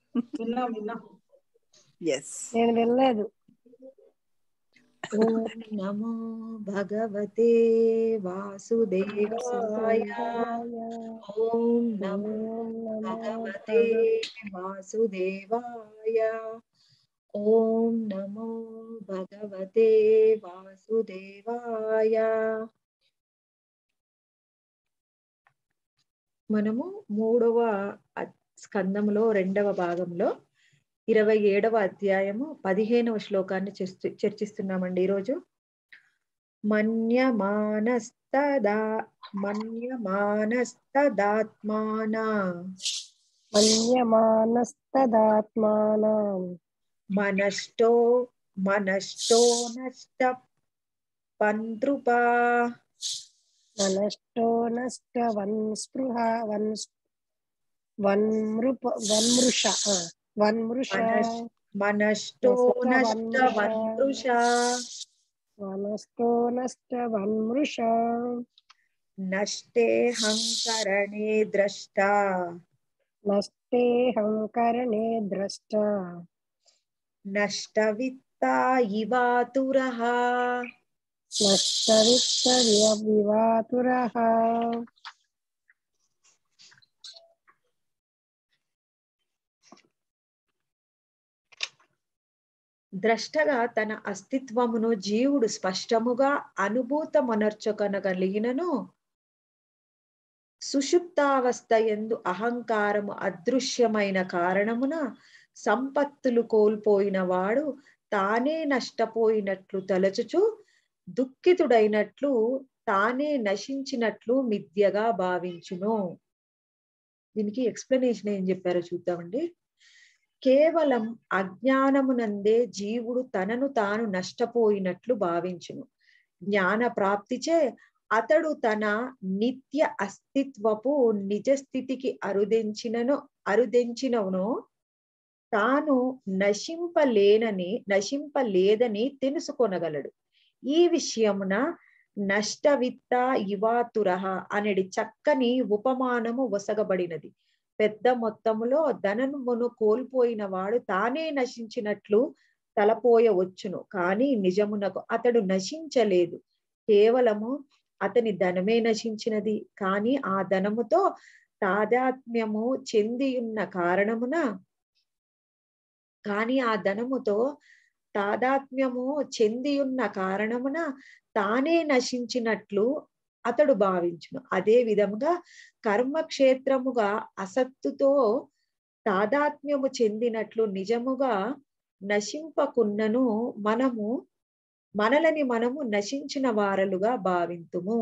విన్నా విన్నా ఎస్ నేను వెళ్ళలేదు ఓం నమో భగవతే వాసుదేవాయ ఓం నమో భగవతే వాసుదేవాయ ఓం నమో భగవతే వాసుదేవాయ మనము మూడవ అ- స్కందములో రెండవ భాగంలో ఇరవై ఏడవ అధ్యాయము పదిహేనవ శ్లోకాన్ని చర్చి- చర్చిస్తున్నామండి ఈరోజు మన్యమానస్తదా మన్యమానస్తదాత్మానా మన్యమానస్తదాత్మానం మనష్టో మనష్టో నష్ట పంతృపా మనష్టో నష్ట వన్ స్పృహ వన్ వన్మృప వన్మృష ఆ, వన్మృష మనష్- మనష్టో నష్ట వన్మృష మనష్టో నష్ట వన్మృష నష్టే హంకరణే ద్రష్ట నష్టే హంకరణే ద్రష్ట నష్టవిత్త ఇవాతురః నష్టవిత్త వివాతురః ద్రష్టగా తన అస్తిత్వమును జీవుడు స్పష్టముగా అనుభూతమనర్చకనగలిగినను సుషుప్తావస్థ ఎందు అహంకారము అదృశ్యమైన కారణమున సంపత్తులు కోల్పోయిన వాడు తానే నష్టపోయినట్లు తలచుచు దుఃఖితుడైనట్లు తానే నశించినట్లు మిథ్యగా భావించును దీనికి ఎక్స్ప్లెనేషన్ ఏం చెప్పారో చూద్దామండి కేవలం అజ్ఞానమునందే జీవుడు తనను తాను నష్టపోయినట్లు భావించును జ్ఞాన ప్రాప్తిచే అతడు తన నిత్య అస్తిత్వపు నిజ స్థితికి అరుదెంచినను అరుదెంచినవును తాను నశింపలేనని నశింపలేదని తెలుసుకొనగలడు ఈ విషయమున నష్టవిత్త ఇవాతురహ అనేది చక్కని ఉపమానము వసగబడినది పెద్ద మొత్తములో ధనమును కోల్పోయిన వాడు తానే నశించినట్లు తలపోయవచ్చును కానీ నిజమునకు అతడు నశించలేదు కేవలము అతని ధనమే నశించినది కానీ ఆ ధనముతో తాదాత్మ్యము చెంది ఉన్న కారణమున కానీ ఆ ధనముతో తాదాత్మ్యము చెంది ఉన్న కారణమున తానే నశించినట్లు అతడు భావించును అదే విధముగా కర్మక్షేత్రముగా అసత్తుతో తాదాత్మ్యము చెందినట్లు నిజముగా నశింపకున్నను మనము మనలని మనము నశించిన వారలుగా భావింతుము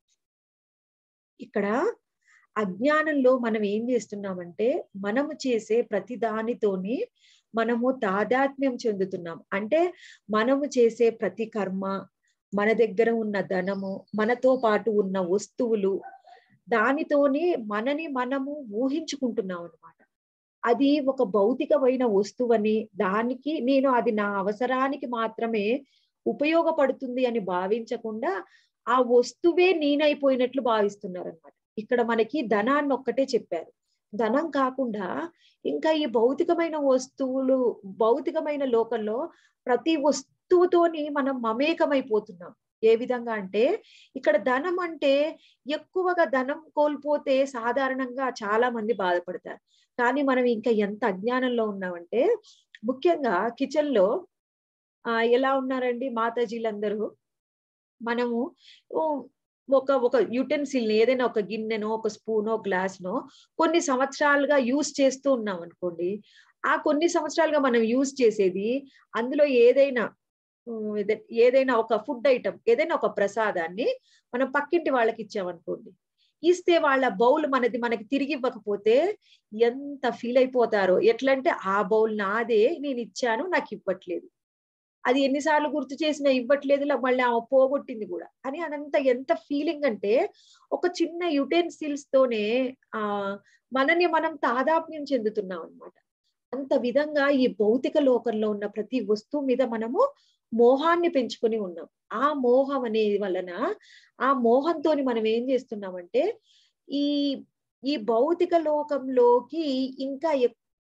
ఇక్కడ అజ్ఞానంలో మనం ఏం చేస్తున్నామంటే మనము చేసే ప్రతి దానితోని మనము తాదాత్మ్యం చెందుతున్నాం అంటే మనము చేసే ప్రతి కర్మ మన దగ్గర ఉన్న ధనము మనతో పాటు ఉన్న వస్తువులు దానితోనే మనని మనము ఊహించుకుంటున్నాం అనమాట అది ఒక భౌతికమైన వస్తువని దానికి నేను అది నా అవసరానికి మాత్రమే ఉపయోగపడుతుంది అని భావించకుండా ఆ వస్తువే నేనైపోయినట్లు భావిస్తున్నారు అనమాట ఇక్కడ మనకి ధనాన్ని ఒక్కటే చెప్పారు ధనం కాకుండా ఇంకా ఈ భౌతికమైన వస్తువులు భౌతికమైన లోకంలో ప్రతి వస్తువుతోని మనం మమేకమైపోతున్నాం ఏ విధంగా అంటే ఇక్కడ ధనం అంటే ఎక్కువగా ధనం కోల్పోతే సాధారణంగా చాలా మంది బాధపడతారు కానీ మనం ఇంకా ఎంత అజ్ఞానంలో ఉన్నామంటే ముఖ్యంగా కిచెన్ లో ఆ ఎలా ఉన్నారండి మాతాజీలందరూ మనము ఓ, ఒక ఒక యుటెన్సిల్ ఏదైనా ఒక గిన్నెనో ఒక స్పూనో గ్లాస్నో కొన్ని సంవత్సరాలుగా యూస్ చేస్తూ ఉన్నాం అనుకోండి ఆ కొన్ని సంవత్సరాలుగా మనం యూస్ చేసేది అందులో ఏదైనా ఉమ్, ఏద- ఏదైనా ఒక ఫుడ్ ఐటమ్ ఏదైనా ఒక ప్రసాదాన్ని మనం పక్కింటి వాళ్ళకి ఇచ్చామనుకోండి ఇస్తే వాళ్ళ బౌల్ మనది మనకి తిరిగి ఇవ్వకపోతే ఎంత ఫీల్ అయిపోతారో ఎట్లా అంటే ఆ బౌల్ నాదే నేను ఇచ్చాను నాకు ఇవ్వట్లేదు అది ఎన్నిసార్లు గుర్తు చేసినా ఇవ్వట్లేదు ఇలా మళ్ళీ ఆమె పోగొట్టింది కూడా అని అదంతా ఎంత ఫీలింగ్ అంటే ఒక చిన్న యుటెన్సిల్స్ తోనే ఆ మనని మనం తాదాత్మ్యం చెందుతున్నాం అన్నమాట అంత విధంగా ఈ భౌతిక లోకంలో ఉన్న ప్రతి వస్తువు మీద మనము మోహాన్ని పెంచుకొని ఉన్నాం ఆ మోహం అనే వలన ఆ మోహంతోని మనం ఏం చేస్తున్నామంటే ఈ ఈ భౌతిక లోకంలోకి ఇంకా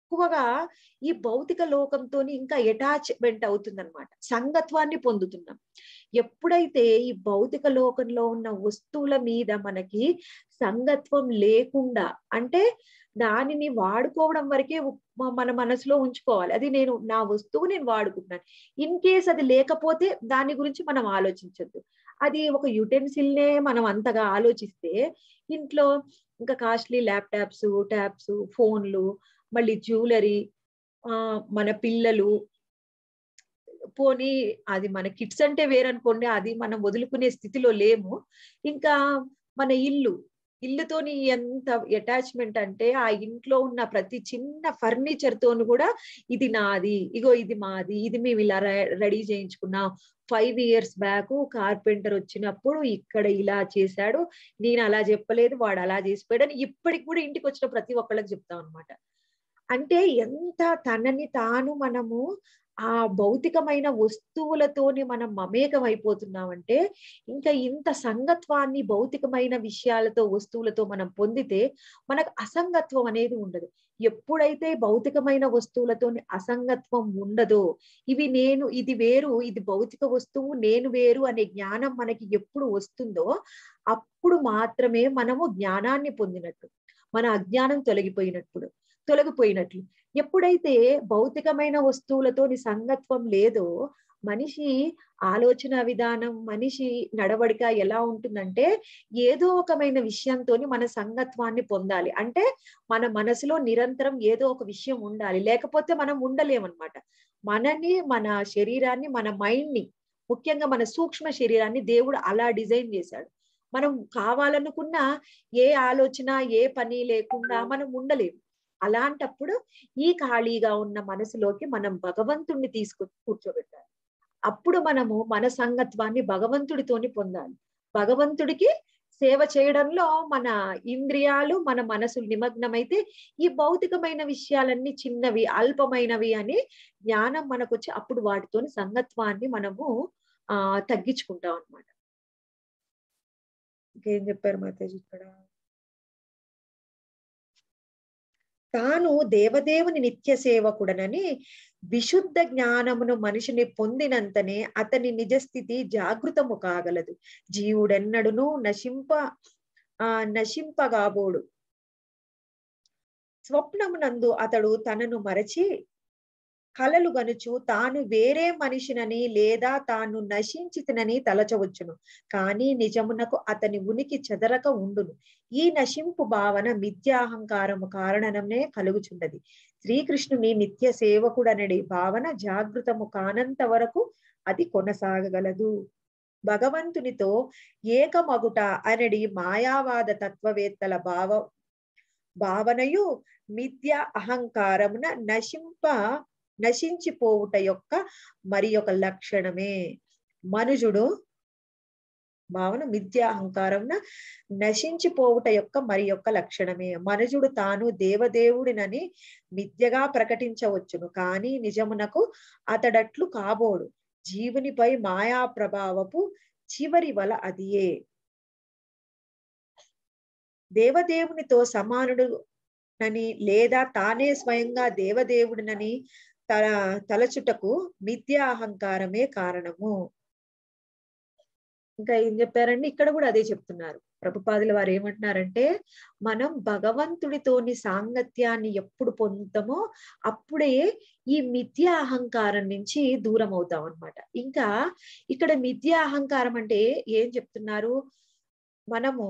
ఎక్కువగా ఈ భౌతిక లోకంతో ఇంకా అటాచ్మెంట్ అవుతుందన్నమాట సంగత్వాన్ని పొందుతున్నాం ఎప్పుడైతే ఈ భౌతిక లోకంలో ఉన్న వస్తువుల మీద మనకి సంగత్వం లేకుండా అంటే దానిని వాడుకోవడం వరకే ఉ- మన మనసులో ఉంచుకోవాలి అది నేను నా వస్తువు నేను వాడుకుంటున్నాను ఇన్ కేస్ అది లేకపోతే దాని గురించి మనం ఆలోచించొద్దు అది ఒక యుటెన్సిల్ నే మనం అంతగా ఆలోచిస్తే ఇంట్లో ఇంకా కాస్ట్లీ ల్యాప్టాప్స్ ట్యాబ్స్ ఫోన్లు మళ్ళీ జ్యువెలరీ ఆ మన పిల్లలు పోనీ అది మన కిడ్స్ అంటే వేరనుకోండి అది మనం వదులుకునే స్థితిలో లేము ఇంకా మన ఇల్లు ఇల్లుతోని ఎంత అటాచ్మెంట్ అంటే ఆ ఇంట్లో ఉన్న ప్రతి చిన్న ఫర్నిచర్ తోని కూడా ఇది నాది ఇగో ఇది మాది ఇది మేము ఇలా రెడీ చేయించుకున్నాం ఫైవ్ ఇయర్స్ బ్యాక్ కార్పెంటర్ వచ్చినప్పుడు ఇక్కడ ఇలా చేశాడు నేను అలా చెప్పలేదు వాడు అలా చేసిపోయాడు అని ఇప్పటికి కూడా ఇంటికి వచ్చిన ప్రతి ఒక్కళ్ళకి చెప్తాం అనమాట అంటే ఎంత తనని తాను మనము ఆ భౌతికమైన వస్తువులతోని మనం మమేకం అయిపోతున్నామంటే ఇంకా ఇంత సంగత్వాన్ని భౌతికమైన విషయాలతో వస్తువులతో మనం పొందితే మనకు అసంగత్వం అనేది ఉండదు ఎప్పుడైతే భౌతికమైన వస్తువులతోని అసంగత్వం ఉండదో ఇవి నేను ఇది వేరు ఇది భౌతిక వస్తువు నేను వేరు అనే జ్ఞానం మనకి ఎప్పుడు వస్తుందో అప్పుడు మాత్రమే మనము జ్ఞానాన్ని పొందినట్టు మన అజ్ఞానం తొలగిపోయినప్పుడు తొలగిపోయినట్లు ఎప్పుడైతే భౌతికమైన వస్తువులతోని సంగత్వం లేదో మనిషి ఆలోచన విధానం మనిషి నడవడిక ఎలా ఉంటుందంటే ఏదో ఒకమైన విషయంతో మన సంగత్వాన్ని పొందాలి అంటే మన మనసులో నిరంతరం ఏదో ఒక విషయం ఉండాలి లేకపోతే మనం ఉండలేమన్నమాట మనని మన శరీరాన్ని మన మైండ్ ని ముఖ్యంగా మన సూక్ష్మ శరీరాన్ని దేవుడు అలా డిజైన్ చేశాడు మనం కావాలనుకున్న ఏ ఆలోచన ఏ పని లేకుండా మనం ఉండలేము అలాంటప్పుడు ఈ ఖాళీగా ఉన్న మనసులోకి మనం భగవంతుణ్ణి తీసుకొచ్చి కూర్చోబెట్టాలి అప్పుడు మనము మన సంగత్వాన్ని భగవంతుడితోని పొందాలి భగవంతుడికి సేవ చేయడంలో మన ఇంద్రియాలు మన మనసు నిమగ్నమైతే ఈ భౌతికమైన విషయాలన్నీ చిన్నవి అల్పమైనవి అని జ్ఞానం మనకు వచ్చి అప్పుడు వాటితోని సంగత్వాన్ని మనము ఆ తగ్గించుకుంటాం అనమాట ఇంకేం చెప్పారు మాతాజీ ఇక్కడ తాను దేవదేవుని నిత్య సేవకుడనని విశుద్ధ జ్ఞానమును మనిషిని పొందినంతనే అతని నిజస్థితి జాగృతము కాగలదు జీవుడెన్నడును నశింప ఆ నశింపగాబోడు స్వప్నమునందు అతడు తనను మరచి కలలు గనుచు తాను వేరే మనిషినని లేదా తాను నశించితనని తలచవచ్చును కానీ నిజమునకు అతని ఉనికి చెదరక ఉండును ఈ నశింపు భావన మిథ్యాహంకారము కారణమే కలుగుచున్నది శ్రీకృష్ణుని నిత్య సేవకుడనడి భావన జాగృతము కానంత వరకు అది కొనసాగగలదు భగవంతునితో ఏకమగుట అనడి మాయావాద తత్వవేత్తల భావ భావనయు మిథ్య అహంకారమున నశింప నశించిపోవుట యొక్క మరి ఒక లక్షణమే మనుజుడు భావన మిథ్య అహంకారంన నశించిపోవుట యొక్క మరి యొక్క లక్షణమే మనుజుడు తాను దేవదేవుడినని మిథ్యగా ప్రకటించవచ్చును కానీ నిజమునకు అతడట్లు కాబోడు జీవునిపై మాయా ప్రభావపు చివరి వల అదియే దేవదేవునితో సమానుడు నని లేదా తానే స్వయంగా దేవదేవుడినని తల తలచుటకు మిథ్యా అహంకారమే కారణము ఇంకా ఏం చెప్పారండి ఇక్కడ కూడా అదే చెప్తున్నారు ప్రభుపాదుల వారు ఏమంటున్నారంటే మనం భగవంతుడితోని సాంగత్యాన్ని ఎప్పుడు పొందుతామో అప్పుడే ఈ మిథ్యా అహంకారం నుంచి దూరం అవుతాం అనమాట ఇంకా ఇక్కడ మిథ్యా అహంకారం అంటే ఏం చెప్తున్నారు మనము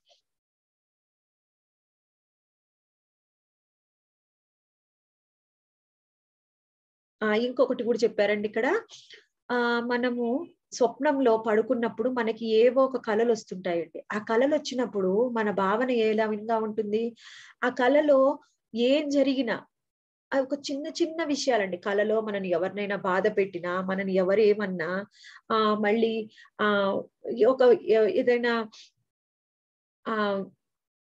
ఆ ఇంకొకటి కూడా చెప్పారండి ఇక్కడ ఆ మనము స్వప్నంలో పడుకున్నప్పుడు మనకి ఏవో ఒక కళలు వస్తుంటాయండి ఆ కళలు వచ్చినప్పుడు మన భావన ఎలా విధంగా ఉంటుంది ఆ కళలో ఏం జరిగినా అవి ఒక చిన్న చిన్న విషయాలండి కళలో మనని ఎవరినైనా బాధ పెట్టినా మనని ఎవరు ఏమన్నా ఆ మళ్ళీ ఆ ఒక ఏదైనా ఆ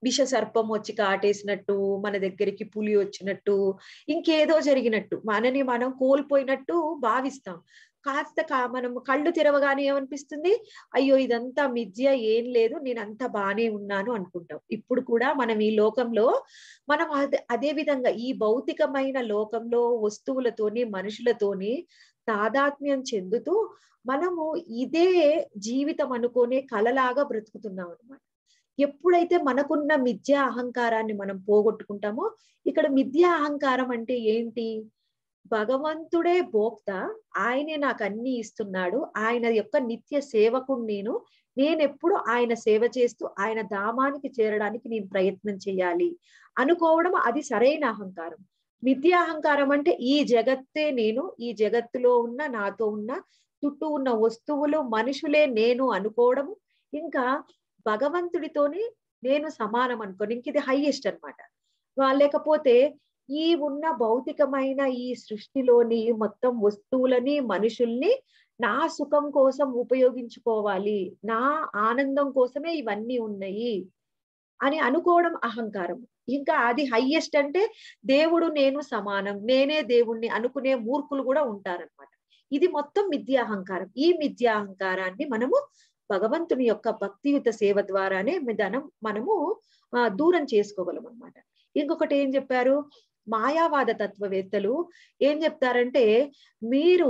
విష సర్పం వచ్చి కాటేసినట్టు మన దగ్గరికి పులి వచ్చినట్టు ఇంకేదో జరిగినట్టు మనని మనం కోల్పోయినట్టు భావిస్తాం కాస్త కా- మనం కళ్ళు తెరవగానే ఏమనిపిస్తుంది అయ్యో ఇదంతా మిథ్య ఏం లేదు నేను అంతా బానే ఉన్నాను అనుకుంటాం ఇప్పుడు కూడా మనం ఈ లోకంలో మనం అదే అదే విధంగా ఈ భౌతికమైన లోకంలో వస్తువులతోని మనుషులతోని తాదాత్మ్యం చెందుతూ మనము ఇదే జీవితం అనుకోనే కలలాగా బ్రతుకుతున్నాం అనమాట ఎప్పుడైతే మనకున్న మిథ్యా అహంకారాన్ని మనం పోగొట్టుకుంటామో ఇక్కడ మిథ్యా అహంకారం అంటే ఏంటి భగవంతుడే భోక్త ఆయనే నాకు అన్ని ఇస్తున్నాడు ఆయన యొక్క నిత్య సేవకుడు నేను నేనెప్పుడు ఆయన సేవ చేస్తూ ఆయన ధామానికి చేరడానికి నేను ప్రయత్నం చేయాలి అనుకోవడం అది సరైన అహంకారం మిథ్యా అహంకారం అంటే ఈ జగత్తే నేను ఈ జగత్తులో ఉన్న నాతో ఉన్న చుట్టూ ఉన్న వస్తువులు మనుషులే నేను అనుకోవడము ఇంకా భగవంతుడితోనే నేను సమానం అనుకోని ఇంక ఇది హైయెస్ట్ అనమాట లేకపోతే ఈ ఉన్న భౌతికమైన ఈ సృష్టిలోని మొత్తం వస్తువులని మనుషుల్ని నా సుఖం కోసం ఉపయోగించుకోవాలి నా ఆనందం కోసమే ఇవన్నీ ఉన్నాయి అని అనుకోవడం అహంకారం ఇంకా అది హయ్యెస్ట్ అంటే దేవుడు నేను సమానం నేనే దేవుణ్ణి అనుకునే మూర్ఖులు కూడా ఉంటారనమాట ఇది మొత్తం మిథ్యా అహంకారం ఈ మిథ్యా అహంకారాన్ని మనము భగవంతుని యొక్క భక్తియుత సేవ ద్వారానే మనం మనము ఆ, దూరం చేసుకోగలం అనమాట ఇంకొకటి ఏం చెప్పారు మాయావాద తత్వవేత్తలు ఏం చెప్తారంటే మీరు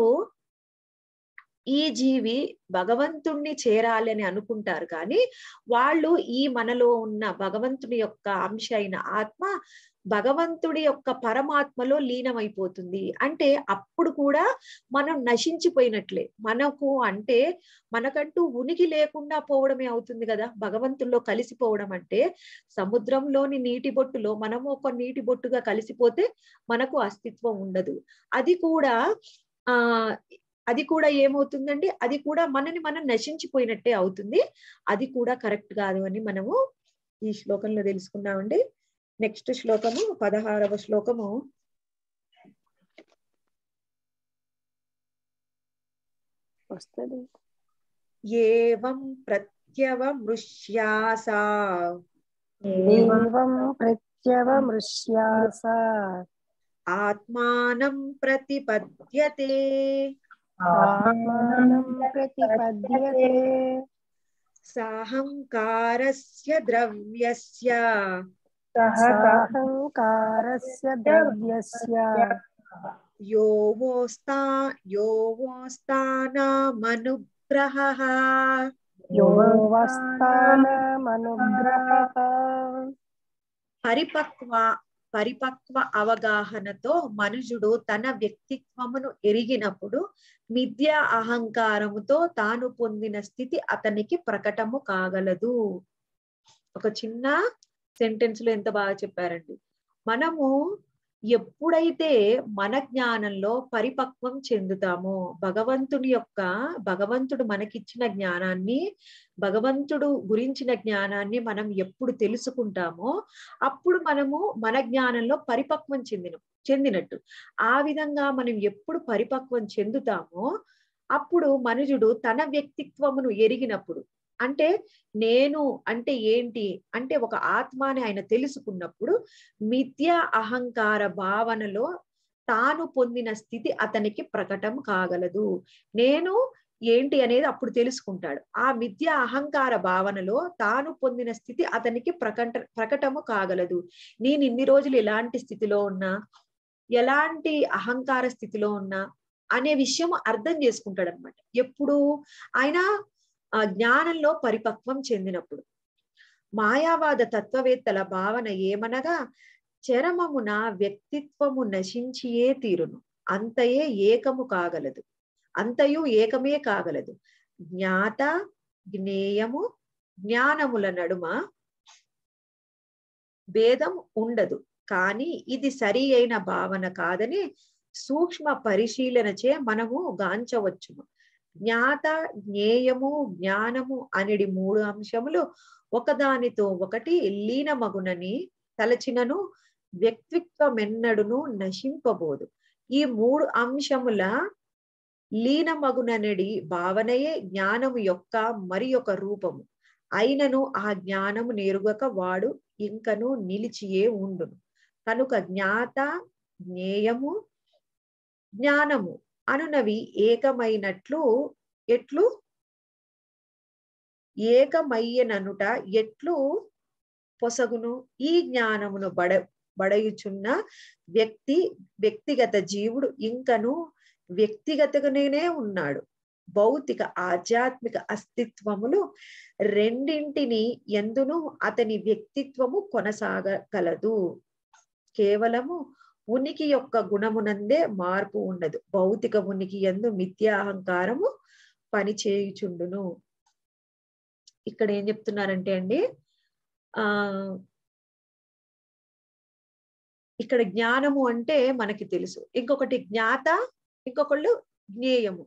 ఈ జీవి భగవంతుణ్ణి చేరాలి అని అనుకుంటారు కానీ వాళ్ళు ఈ మనలో ఉన్న భగవంతుని యొక్క అంశ అయిన ఆత్మ భగవంతుడి యొక్క పరమాత్మలో లీనమైపోతుంది అంటే అప్పుడు కూడా మనం నశించిపోయినట్లే మనకు అంటే మనకంటూ ఉనికి లేకుండా పోవడమే అవుతుంది కదా భగవంతుల్లో కలిసిపోవడం అంటే సముద్రంలోని నీటి బొట్టులో మనము ఒక నీటి బొట్టుగా కలిసిపోతే మనకు అస్తిత్వం ఉండదు అది కూడా ఆ అది కూడా ఏమవుతుందండి అది కూడా మనని మనం నశించిపోయినట్టే అవుతుంది అది కూడా కరెక్ట్ కాదు అని మనము ఈ శ్లోకంలో తెలుసుకున్నామండి నెక్స్ట్ శ్లోకము పదహారవ శ్లోకము వస్తుంది ఏవం ప్రత్యవమృష్యాసా ఏవం ప్రత్యవమృష్యాస ఆత్మానం ప్రతిపద్యతే ఆత్మానం ప్రతిపద్యతే సాహంకారస్య ద్రవ్యస్య సాహంకారస్య ద్రవ్యస్య యోవోస్తా యోవోస్తానామనుగ్రహः యోవస్థానమనుగ్రహ పరిపక్వ పరిపక్వ అవగాహనతో మనుషుడు తన వ్యక్తిత్వమును ఎరిగినప్పుడు మిథ్యా అహంకారముతో తాను పొందిన స్థితి అతనికి ప్రకటము కాగలదు ఒక చిన్న సెంటెన్స్ లో ఎంత బాగా చెప్పారండి మనము ఎప్పుడైతే మన జ్ఞానంలో పరిపక్వం చెందుతామో భగవంతుని యొక్క భగవంతుడు మనకిచ్చిన జ్ఞానాన్ని భగవంతుడు గురించిన జ్ఞానాన్ని మనం ఎప్పుడు తెలుసుకుంటామో అప్పుడు మనము మన జ్ఞానంలో పరిపక్వం చెందిన చెందినట్టు ఆ విధంగా మనం ఎప్పుడు పరిపక్వం చెందుతామో అప్పుడు మనుజుడు తన వ్యక్తిత్వమును ఎరిగినప్పుడు అంటే నేను అంటే ఏంటి అంటే ఒక ఆత్మాని ఆయన తెలుసుకున్నప్పుడు మిథ్యా అహంకార భావనలో తాను పొందిన స్థితి అతనికి ప్రకటం కాగలదు నేను ఏంటి అనేది అప్పుడు తెలుసుకుంటాడు ఆ మిథ్య అహంకార భావనలో తాను పొందిన స్థితి అతనికి ప్రకట ప్రకటము కాగలదు నేను ఇన్ని రోజులు ఎలాంటి స్థితిలో ఉన్నా ఎలాంటి అహంకార స్థితిలో ఉన్నా అనే విషయం అర్థం చేసుకుంటాడు అనమాట ఎప్పుడు ఆయన ఆ జ్ఞానంలో పరిపక్వం చెందినప్పుడు మాయావాద తత్వవేత్తల భావన ఏమనగా చరమమున వ్యక్తిత్వము నశించియే తీరును అంతయే ఏకము కాగలదు అంతయు ఏకమే కాగలదు జ్ఞాత జ్ఞేయము జ్ఞానముల నడుమ భేదం ఉండదు కానీ ఇది సరి అయిన భావన కాదని సూక్ష్మ పరిశీలనచే మనము గాంచవచ్చును జ్ఞాత జ్ఞేయము జ్ఞానము అనేది మూడు అంశములు ఒకదానితో ఒకటి లీనమగునని తలచినను వ్యక్తిత్వమెన్నడును నశింపబోదు ఈ మూడు అంశముల లీనమగుననడి భావనయే జ్ఞానము యొక్క మరి ఒక రూపము అయినను ఆ జ్ఞానము నేరుగక వాడు ఇంకను నిలిచియే ఉండును కనుక జ్ఞాత జ్ఞేయము జ్ఞానము అనునవి ఏకమైనట్లు ఎట్లు ఏకమయ్యననుట ఎట్లు పొసగును ఈ జ్ఞానమును బడ బడయుచున్న వ్యక్తి వ్యక్తిగత జీవుడు ఇంకను వ్యక్తిగతగానే ఉన్నాడు భౌతిక ఆధ్యాత్మిక అస్తిత్వములు రెండింటిని ఎందును అతని వ్యక్తిత్వము కొనసాగగలదు కేవలము ఉనికి యొక్క గుణమునందే మార్పు ఉండదు భౌతిక ఉనికి ఎందు మిథ్యాహంకారము పనిచేయుచుండును ఇక్కడ ఏం చెప్తున్నారంటే అండి ఆ ఇక్కడ జ్ఞానము అంటే మనకి తెలుసు ఇంకొకటి జ్ఞాత ఇంకొకళ్ళు జ్ఞేయము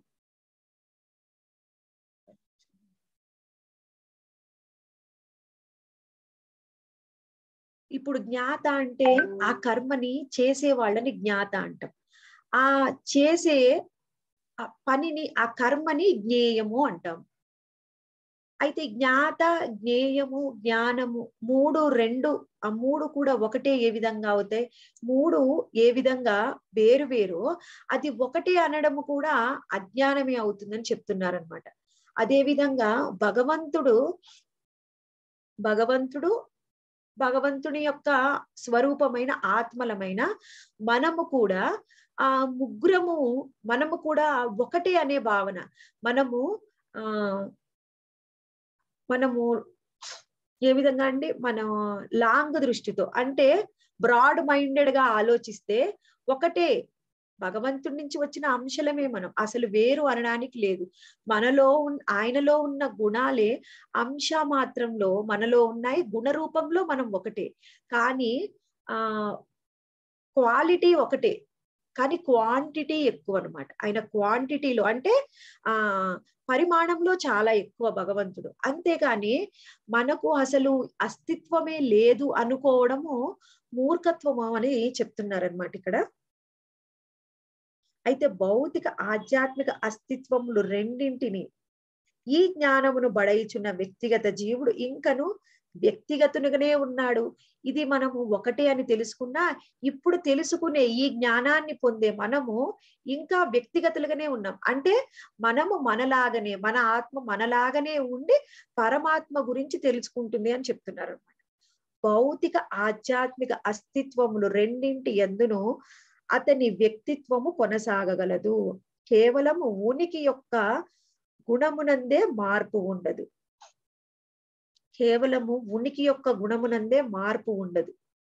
ఇప్పుడు జ్ఞాత అంటే ఆ కర్మని చేసే వాళ్ళని జ్ఞాత అంటాం ఆ చేసే ఆ పనిని ఆ కర్మని జ్ఞేయము అంటాం అయితే జ్ఞాత జ్ఞేయము జ్ఞానము మూడు రెండు ఆ మూడు కూడా ఒకటే ఏ విధంగా అవుతాయి మూడు ఏ విధంగా వేరు వేరు అది ఒకటే అనడము కూడా అజ్ఞానమే అవుతుందని చెప్తున్నారనమాట అదే విధంగా భగవంతుడు భగవంతుడు భగవంతుని యొక్క స్వరూపమైన ఆత్మలమైన మనము కూడా ఆ ముగ్గురము మనము కూడా ఒకటే అనే భావన మనము ఆ మనము ఏ విధంగా అండి మనం లాంగ్ దృష్టితో అంటే బ్రాడ్ మైండెడ్ గా ఆలోచిస్తే ఒకటే భగవంతుడి నుంచి వచ్చిన అంశలమే మనం అసలు వేరు అనడానికి లేదు మనలో ఉన్ ఆయనలో ఉన్న గుణాలే అంశ మాత్రంలో మనలో ఉన్నాయి గుణ రూపంలో మనం ఒకటే కానీ ఆ క్వాలిటీ ఒకటే కానీ క్వాంటిటీ ఎక్కువ అనమాట ఆయన క్వాంటిటీలో అంటే ఆ పరిమాణంలో చాలా ఎక్కువ భగవంతుడు అంతేగాని మనకు అసలు అస్తిత్వమే లేదు అనుకోవడము మూర్ఖత్వము అని చెప్తున్నారనమాట ఇక్కడ అయితే భౌతిక ఆధ్యాత్మిక అస్తిత్వములు రెండింటిని ఈ జ్ఞానమును బడయిచున్న వ్యక్తిగత జీవుడు ఇంకను వ్యక్తిగతునిగానే ఉన్నాడు ఇది మనము ఒకటే అని తెలుసుకున్నా ఇప్పుడు తెలుసుకునే ఈ జ్ఞానాన్ని పొందే మనము ఇంకా వ్యక్తిగతులుగానే ఉన్నాం అంటే మనము మనలాగనే మన ఆత్మ మనలాగనే ఉండి పరమాత్మ గురించి తెలుసుకుంటుంది అని చెప్తున్నారు అనమాట భౌతిక ఆధ్యాత్మిక అస్తిత్వములు రెండింటి ఎందును అతని వ్యక్తిత్వము కొనసాగగలదు కేవలము ఉనికి యొక్క గుణమునందే మార్పు ఉండదు కేవలము ఉనికి యొక్క గుణమునందే మార్పు ఉండదు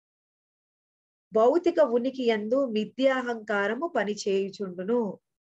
భౌతిక ఉనికి ఎందు మిథ్యాహంకారము పనిచేయుచుండును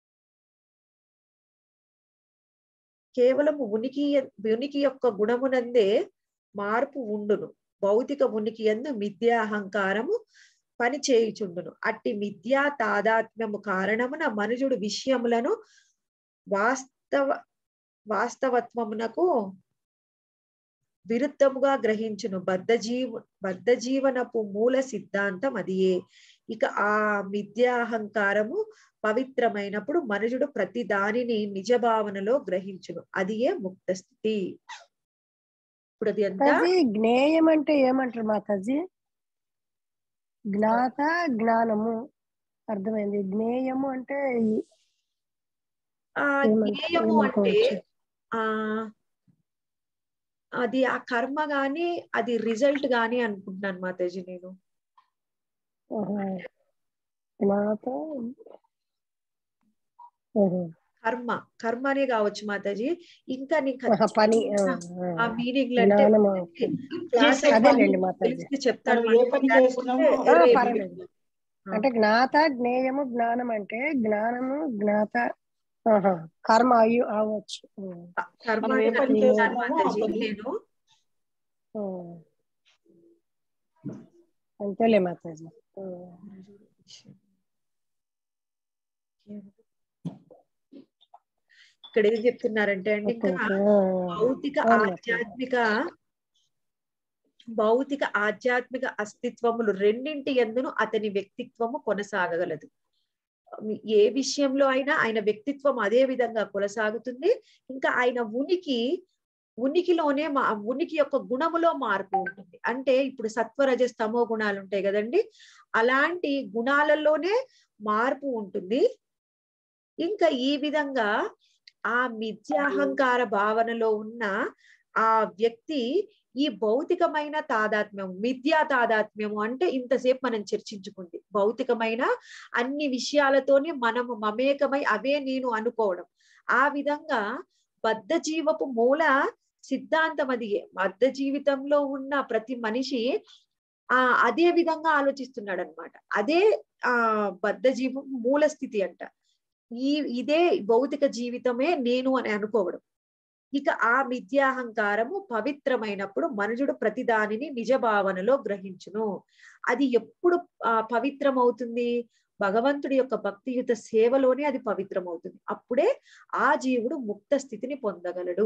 కేవలము ఉనికి ఉనికి యొక్క గుణమునందే మార్పు ఉండును భౌతిక ఉనికి ఎందు మిథ్యాహంకారము పని చేయుచుండును అట్టి మిథ్యా తాదాత్మ్యము కారణమున మనుజుడు విషయములను వాస్తవ వాస్తవత్వమునకు విరుద్ధముగా గ్రహించును బద్ధ జీవ బద్ధ జీవనపు మూల సిద్ధాంతం అదియే ఇక ఆ మిథ్యాహంకారము పవిత్రమైనప్పుడు మనుషుడు ప్రతి దానిని నిజ భావనలో గ్రహించును అదియే ముక్త స్థితి ఇప్పుడు అది ఎంత మాతాజీ జ్ఞేయం అంటే ఏమంటారు మాతాజీ జ్ఞాత జ్ఞానము అర్థమైంది జ్ఞేయము అంటే ఈ- ఆ ఏమంట- జ్ఞేయము అంటే ఏమనుకోవచ్చు? ఆ అది ఆ కర్మ గాని అది రిజల్ట్ గాని అనుకుంటున్నాను మాతాజీ నేను ఆహా. జ్ఞాత ఆహా. కర్మ కర్మనే కావచ్చు మాతాజీ ఇంకా నీకు ఆహా, పని ఆ, ఆ ఆ. మీనింగ్ అంటే జ్ఞానము క్లాస్ చేసే పని అదేలేండి మాతాజీ తెలిస్తే చెప్తాను మనం ఏ పని లేకపోతే చేస్తున్నామో ఆ, వేరే పర్వాలేదు. meaning. అంటే జ్ఞాత జ్ఞేయము జ్ఞానం అంటే జ్ఞానము జ్ఞాత ఆహా. కర్మ అయ్యు అవ్వచ్చు ఉమ్. కర్మ మనం ఏ అని పని అనుకుంటున్నాను చేస్తున్నామో ఆ మాతాజీ పని నేను ఉమ్. అంతేలే మాతాజీ ఉమ్. ఇక్కడ ఏం చెప్తున్నారంటే అండి ఓకే, ఇంకా ఓకే. ఆ. భౌతిక అవును మాతాజీ. ఆధ్యాత్మిక భౌతిక ఆధ్యాత్మిక అస్తిత్వములు రెండింటి ఎందును అతని వ్యక్తిత్వము కొనసాగగలదు ఏ విషయంలో అయినా ఆయన వ్యక్తిత్వం అదే విధంగా కొనసాగుతుంది ఇంకా ఆయన ఉనికి ఉనికిలోనే మా ఉనికి యొక్క గుణములో మార్పు ఉంటుంది అంటే ఇప్పుడు సత్వరజ స్తమో గుణాలు ఉంటాయి కదండి అలాంటి గుణాలలోనే మార్పు ఉంటుంది ఇంకా ఈ విధంగా ఆ మిథ్యాహంకార భావనలో ఉన్న ఆ వ్యక్తి ఈ భౌతికమైన తాదాత్మ్యం మిథ్యా తాదాత్మ్యము అంటే ఇంతసేపు మనం చర్చించుకుంది భౌతికమైన అన్ని విషయాలతోని మనము మమేకమై అవే నేను అనుకోవడం ఆ విధంగా బద్ధ జీవపు మూల సిద్ధాంతం అది బద్ధ జీవితంలో ఉన్న ప్రతి మనిషి ఆ అదే విధంగా ఆలోచిస్తున్నాడు అనమాట అదే ఆ బద్ధ జీవం మూల స్థితి అంట ఈ ఇదే భౌతిక జీవితమే నేను అని అనుకోవడం ఇక ఆ మిథ్యాహంకారము పవిత్రమైనప్పుడు మనుషుడు ప్రతి దానిని నిజ భావనలో గ్రహించును అది ఎప్పుడు ఆ పవిత్రమవుతుంది భగవంతుడి యొక్క భక్తియుత సేవలోనే అది పవిత్రమవుతుంది అప్పుడే ఆ జీవుడు ముక్త స్థితిని పొందగలడు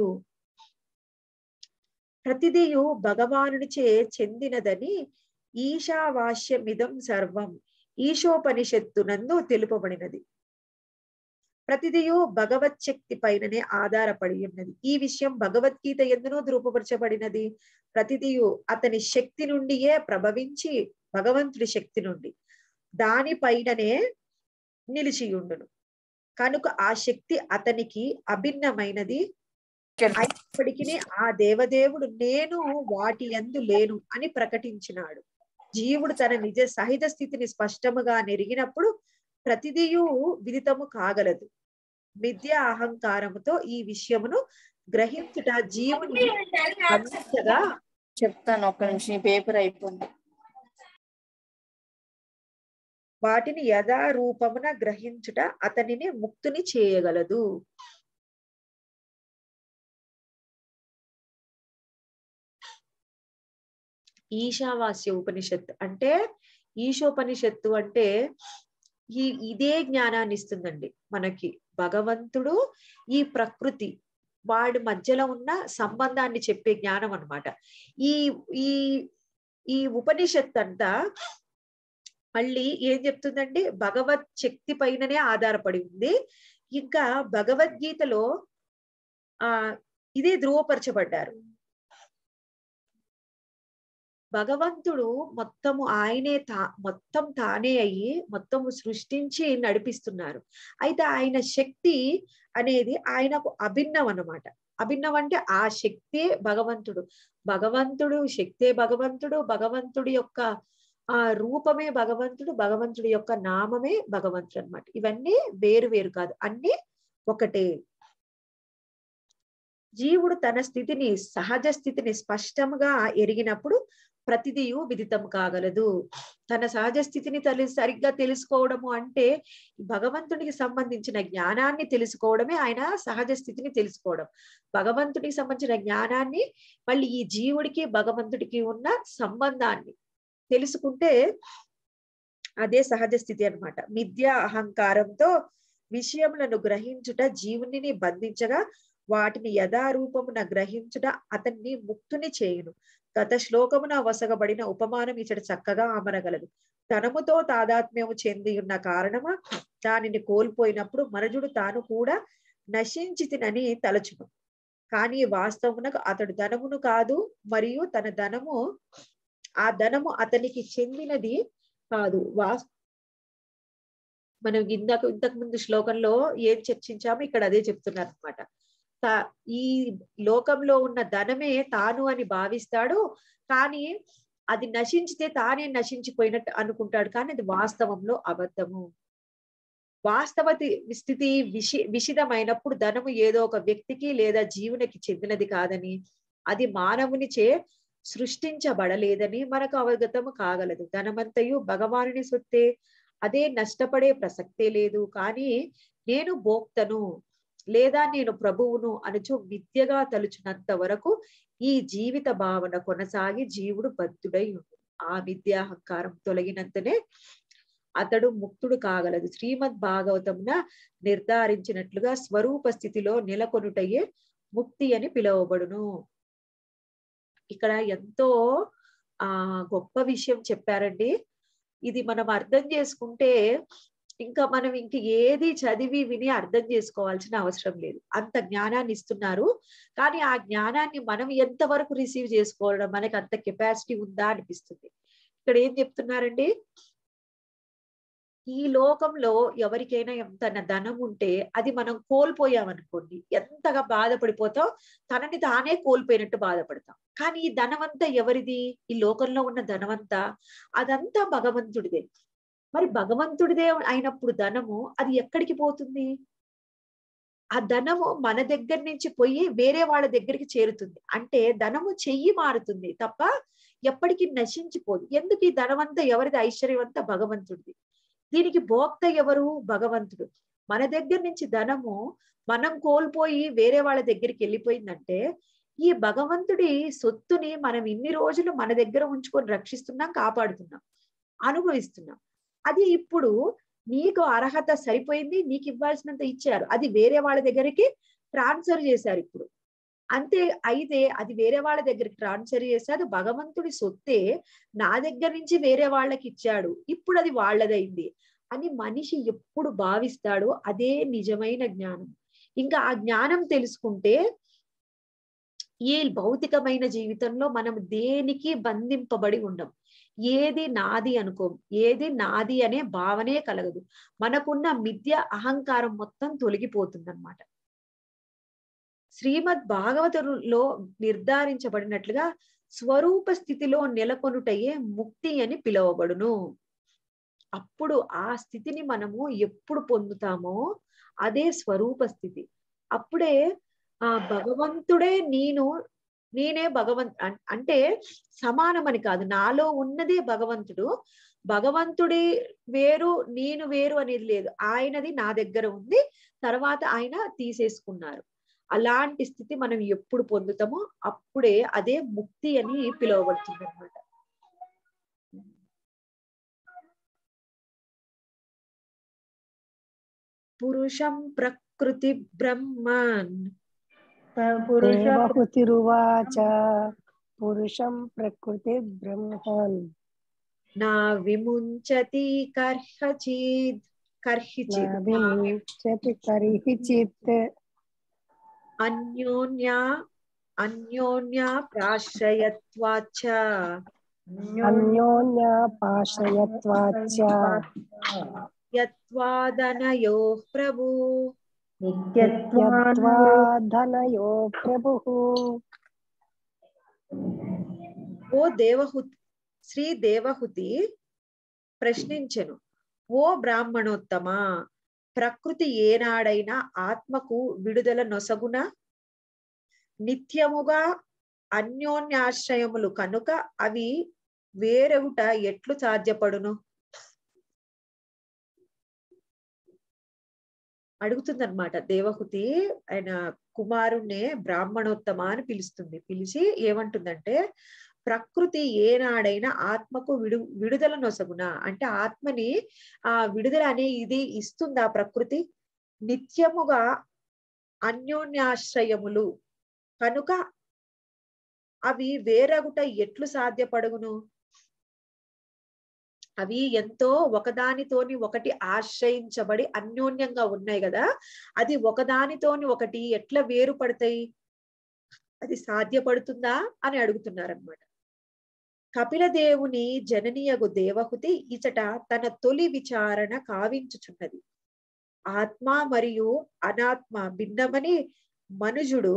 ప్రతిదియు భగవానునిచే చెందినదని ఈశావాస్యమిదం సర్వం ఈశోపనిషత్తునందు తెలుపబడినది ప్రతిదియు భగవత్ శక్తి పైననే ఆధారపడి ఉన్నది ఈ విషయం భగవద్గీత ఎందునో ధృవపరచబడినది ప్రతిదియు అతని శక్తి నుండియే ప్రభవించి భగవంతుడి శక్తి నుండి దానిపైననే నిలిచి ఉండును కనుక ఆ శక్తి అతనికి అభిన్నమైనది అయినప్పటికీ ఆ దేవదేవుడు నేను వాటి ఎందు లేను అని ప్రకటించినాడు జీవుడు తన నిజ సహిత స్థితిని స్పష్టముగా నెరిగినప్పుడు ప్రతిదియు విదితము కాగలదు విద్య అహంకారముతో ఈ విషయమును గ్రహించుట జీవుని బంధించగా చెప్తాను ఒక్క నిమిషం ఈ పేపర్ అయిపోయింది వాటిని యథారూపమున గ్రహించుట అతనిని ముక్తుని చేయగలదు ఈశావాస్య ఉపనిషత్ అంటే ఈశోపనిషత్తు అంటే ఈ ఇదే జ్ఞానాన్ని ఇస్తుందండి మనకి భగవంతుడు ఈ ప్రకృతి వాడి మధ్యలో ఉన్న సంబంధాన్ని చెప్పే జ్ఞానం అన్నమాట ఈ ఈ ఈ ఉపనిషత్ అంతా మళ్ళీ ఏం చెప్తుందండి భగవత్ శక్తి పైననే ఆధారపడి ఉంది ఇంకా భగవద్గీతలో ఆ ఇదే ధృవపరచబడ్డారు భగవంతుడు మొత్తము ఆయనే తా మొత్తం తానే అయ్యి మొత్తము సృష్టించి నడిపిస్తున్నారు అయితే ఆయన శక్తి అనేది ఆయనకు అభిన్నం అన్నమాట అభిన్నం అంటే ఆ శక్తే భగవంతుడు భగవంతుడు శక్తే భగవంతుడు భగవంతుడి యొక్క ఆ రూపమే భగవంతుడు భగవంతుడి యొక్క నామమే భగవంతుడు అన్నమాట ఇవన్నీ వేరు వేరు కాదు అన్ని ఒకటే జీవుడు తన స్థితిని సహజ స్థితిని స్పష్టంగా ఎరిగినప్పుడు ప్రతిదియు విదితం కాగలదు తన సహజ స్థితిని తెలి సరిగ్గా తెలుసుకోవడము అంటే భగవంతునికి సంబంధించిన జ్ఞానాన్ని తెలుసుకోవడమే ఆయన సహజ స్థితిని తెలుసుకోవడం భగవంతుడికి సంబంధించిన జ్ఞానాన్ని మళ్ళీ ఈ జీవుడికి భగవంతుడికి ఉన్న సంబంధాన్ని తెలుసుకుంటే అదే సహజ స్థితి అన్నమాట మిథ్య అహంకారంతో విషయములను గ్రహించుట జీవుని బంధించగా వాటిని యథారూపమున గ్రహించుట అతన్ని ముక్తుని చేయును గత శ్లోకమున వసగబడిన ఉపమానం ఇచ్చట చక్కగా అమరగలదు ధనముతో తాదాత్మ్యము చెంది ఉన్న కారణమా దానిని కోల్పోయినప్పుడు మనుజుడు తాను కూడా నశించితినని తలచును కానీ వాస్తవమునకు అతడు ధనమును కాదు మరియు తన ధనము ఆ ధనము అతనికి చెందినది కాదు వాస్ మనం ఇందాక ఇంతకు ముందు శ్లోకంలో ఏం చర్చించామో ఇక్కడ అదే చెప్తున్నారు అనమాట ఈ లోకంలో ఉన్న ధనమే తాను అని భావిస్తాడు కానీ అది నశించితే తానే నశించిపోయినట్టు అనుకుంటాడు కానీ అది వాస్తవంలో అబద్ధము వాస్తవ స్థితి విషి విషిదమైనప్పుడు ధనము ఏదో ఒక వ్యక్తికి లేదా జీవునికి చెందినది కాదని అది మానవునిచే సృష్టించబడలేదని మనకు అవగతము కాగలదు ధనమంతయు భగవానుని సొత్తే అదే నష్టపడే ప్రసక్తే లేదు కానీ నేను భోక్తను లేదా నేను ప్రభువును అనుచు విద్యగా తలుచున్నంత వరకు ఈ జీవిత భావన కొనసాగి జీవుడు బద్ధుడై ఉండు ఆ విద్యాహంకారం తొలగినంతనే అతడు ముక్తుడు కాగలదు శ్రీమద్ భాగవతమున నిర్ధారించినట్లుగా స్వరూప స్థితిలో నెలకొనుటయే ముక్తి అని పిలువబడును ఇక్కడ ఎంతో ఆ గొప్ప విషయం చెప్పారండి ఇది మనం అర్థం చేసుకుంటే ఇంకా మనం ఇంక ఏది చదివి విని అర్థం చేసుకోవాల్సిన అవసరం లేదు అంత జ్ఞానాన్ని ఇస్తున్నారు కానీ ఆ జ్ఞానాన్ని మనం ఎంతవరకు రిసీవ్ చేసుకోవడం మనకి అంత కెపాసిటీ ఉందా అనిపిస్తుంది ఇక్కడ ఏం చెప్తున్నారండి ఈ లోకంలో ఎవరికైనా ఎంత ధనం ఉంటే అది మనం కోల్పోయామనుకోండి ఎంతగా బాధపడిపోతాం తనని తానే కోల్పోయినట్టు బాధపడతాం కానీ ఈ ధనమంతా ఎవరిది ఈ లోకంలో ఉన్న ధనమంతా అదంతా భగవంతుడిదే మరి భగవంతుడిదే అయినప్పుడు ధనము అది ఎక్కడికి పోతుంది ఆ ధనము మన దగ్గర నుంచి పోయి వేరే వాళ్ళ దగ్గరికి చేరుతుంది అంటే ధనము చెయ్యి మారుతుంది తప్ప ఎప్పటికీ నశించిపోదు ఎందుకు ఈ ధనమంతా ఎవరిది ఐశ్వర్యవంతా భగవంతుడిది దీనికి భోక్త ఎవరు భగవంతుడు మన దగ్గర నుంచి ధనము మనం కోల్పోయి వేరే వాళ్ళ దగ్గరికి వెళ్ళిపోయిందంటే ఈ భగవంతుడి సొత్తుని మనం ఇన్ని రోజులు మన దగ్గర ఉంచుకొని రక్షిస్తున్నాం కాపాడుతున్నాం అనుభవిస్తున్నాం అది ఇప్పుడు నీకు అర్హత సరిపోయింది నీకు ఇవ్వాల్సినంత ఇచ్చారు అది వేరే వాళ్ళ దగ్గరికి ట్రాన్స్ఫర్ చేశారు ఇప్పుడు అంతే అయితే అది వేరే వాళ్ళ దగ్గరికి ట్రాన్స్ఫర్ చేస్తే అది భగవంతుడి సొత్తే నా దగ్గర నుంచి వేరే వాళ్ళకి ఇచ్చాడు ఇప్పుడు అది వాళ్ళదైంది అని మనిషి ఎప్పుడు భావిస్తాడో అదే నిజమైన జ్ఞానం ఇంకా ఆ జ్ఞానం తెలుసుకుంటే ఈ భౌతికమైన జీవితంలో మనం దేనికి బంధింపబడి ఉండం ఏది నాది అనుకో ఏది నాది అనే భావనే కలగదు మనకున్న మిథ్య అహంకారం మొత్తం తొలగిపోతుంది అనమాట శ్రీమద్ భాగవతులో నిర్ధారించబడినట్లుగా స్వరూప స్థితిలో నెలకొనుటయే ముక్తి అని పిలువబడును అప్పుడు ఆ స్థితిని మనము ఎప్పుడు పొందుతామో అదే స్వరూప స్థితి అప్పుడే ఆ భగవంతుడే నేను నేనే భగవంత్ అంటే సమానమని కాదు నాలో ఉన్నదే భగవంతుడు భగవంతుడి వేరు నేను వేరు అనేది లేదు ఆయనది నా దగ్గర ఉంది తర్వాత ఆయన తీసేసుకున్నారు అలాంటి స్థితి మనం ఎప్పుడు పొందుతామో అప్పుడే అదే ముక్తి అని పిలువబడుతుంది అనమాట పురుషం ప్రకృతి బ్రహ్మన్ దేవహుతిరువాచ పురుషం ప్రకృతి బ్రహ్మన్ నా విముంచతి కర్హచిద్ కర్హిచిద్ విముంచతి కరిహిచిత్ అన్యోన్యా అన్యోన్యా ప్రాశ్రయత్వాచ అన్యోన్యాపాశ్రయత్వాచ యత్వాదనయో ప్రభు యత్వాధనయో ప్రభు ఓ దేవహుతి శ్రీ దేవహుతి ప్రశ్నించెను ఓ బ్రాహ్మణోత్తమ ప్రకృతి ఏనాడైనా ఆత్మకు విడుదల నొసగున నిత్యముగా అన్యోన్యాశ్రయములు కనుక అవి వేరొకట ఎట్లు సాధ్యపడును అడుగుతుందన్నమాట దేవహుతి ఆయన కుమారుణ్ణే బ్రాహ్మణోత్తమ అని పిలుస్తుంది పిలిచి ఏమంటుందంటే ప్రకృతి ఏనాడైనా ఆత్మకు విడు విడుదల నొసగున అంటే ఆత్మని ఆ విడుదల అనే ఇది ఇస్తుందా ప్రకృతి నిత్యముగా అన్యోన్యాశ్రయములు కనుక అవి వేరగుట ఎట్లు సాధ్యపడుగును అవి ఎంతో ఒకదానితోని ఒకటి ఆశ్రయించబడి అన్యోన్యంగా ఉన్నాయి కదా అది ఒకదానితోని ఒకటి ఎట్లా వేరుపడతాయి అది సాధ్యపడుతుందా అని అడుగుతున్నారనమాట కపిల దేవుని జననీయగు దేవహుతి ఇచట తన తొలి విచారణ కావించుచున్నది ఆత్మ మరియు అనాత్మ భిన్నమని మనుజుడు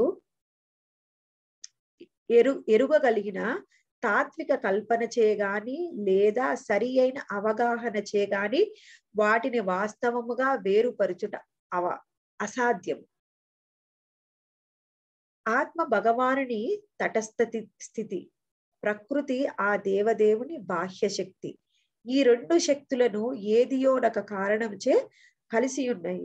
ఎరు ఎరుగగలిగిన తాత్విక కల్పన చేయగాని లేదా సరి అయిన అవగాహన చేయగాని వాటిని వాస్తవముగా వేరుపరుచుట అవ అసాధ్యం ఆత్మ భగవానుని తటస్థ స్థితి ప్రకృతి ఆ దేవదేవుని బాహ్య శక్తి ఈ రెండు శక్తులను ఏదియోనొక కారణంచే కలిసి ఉన్నాయి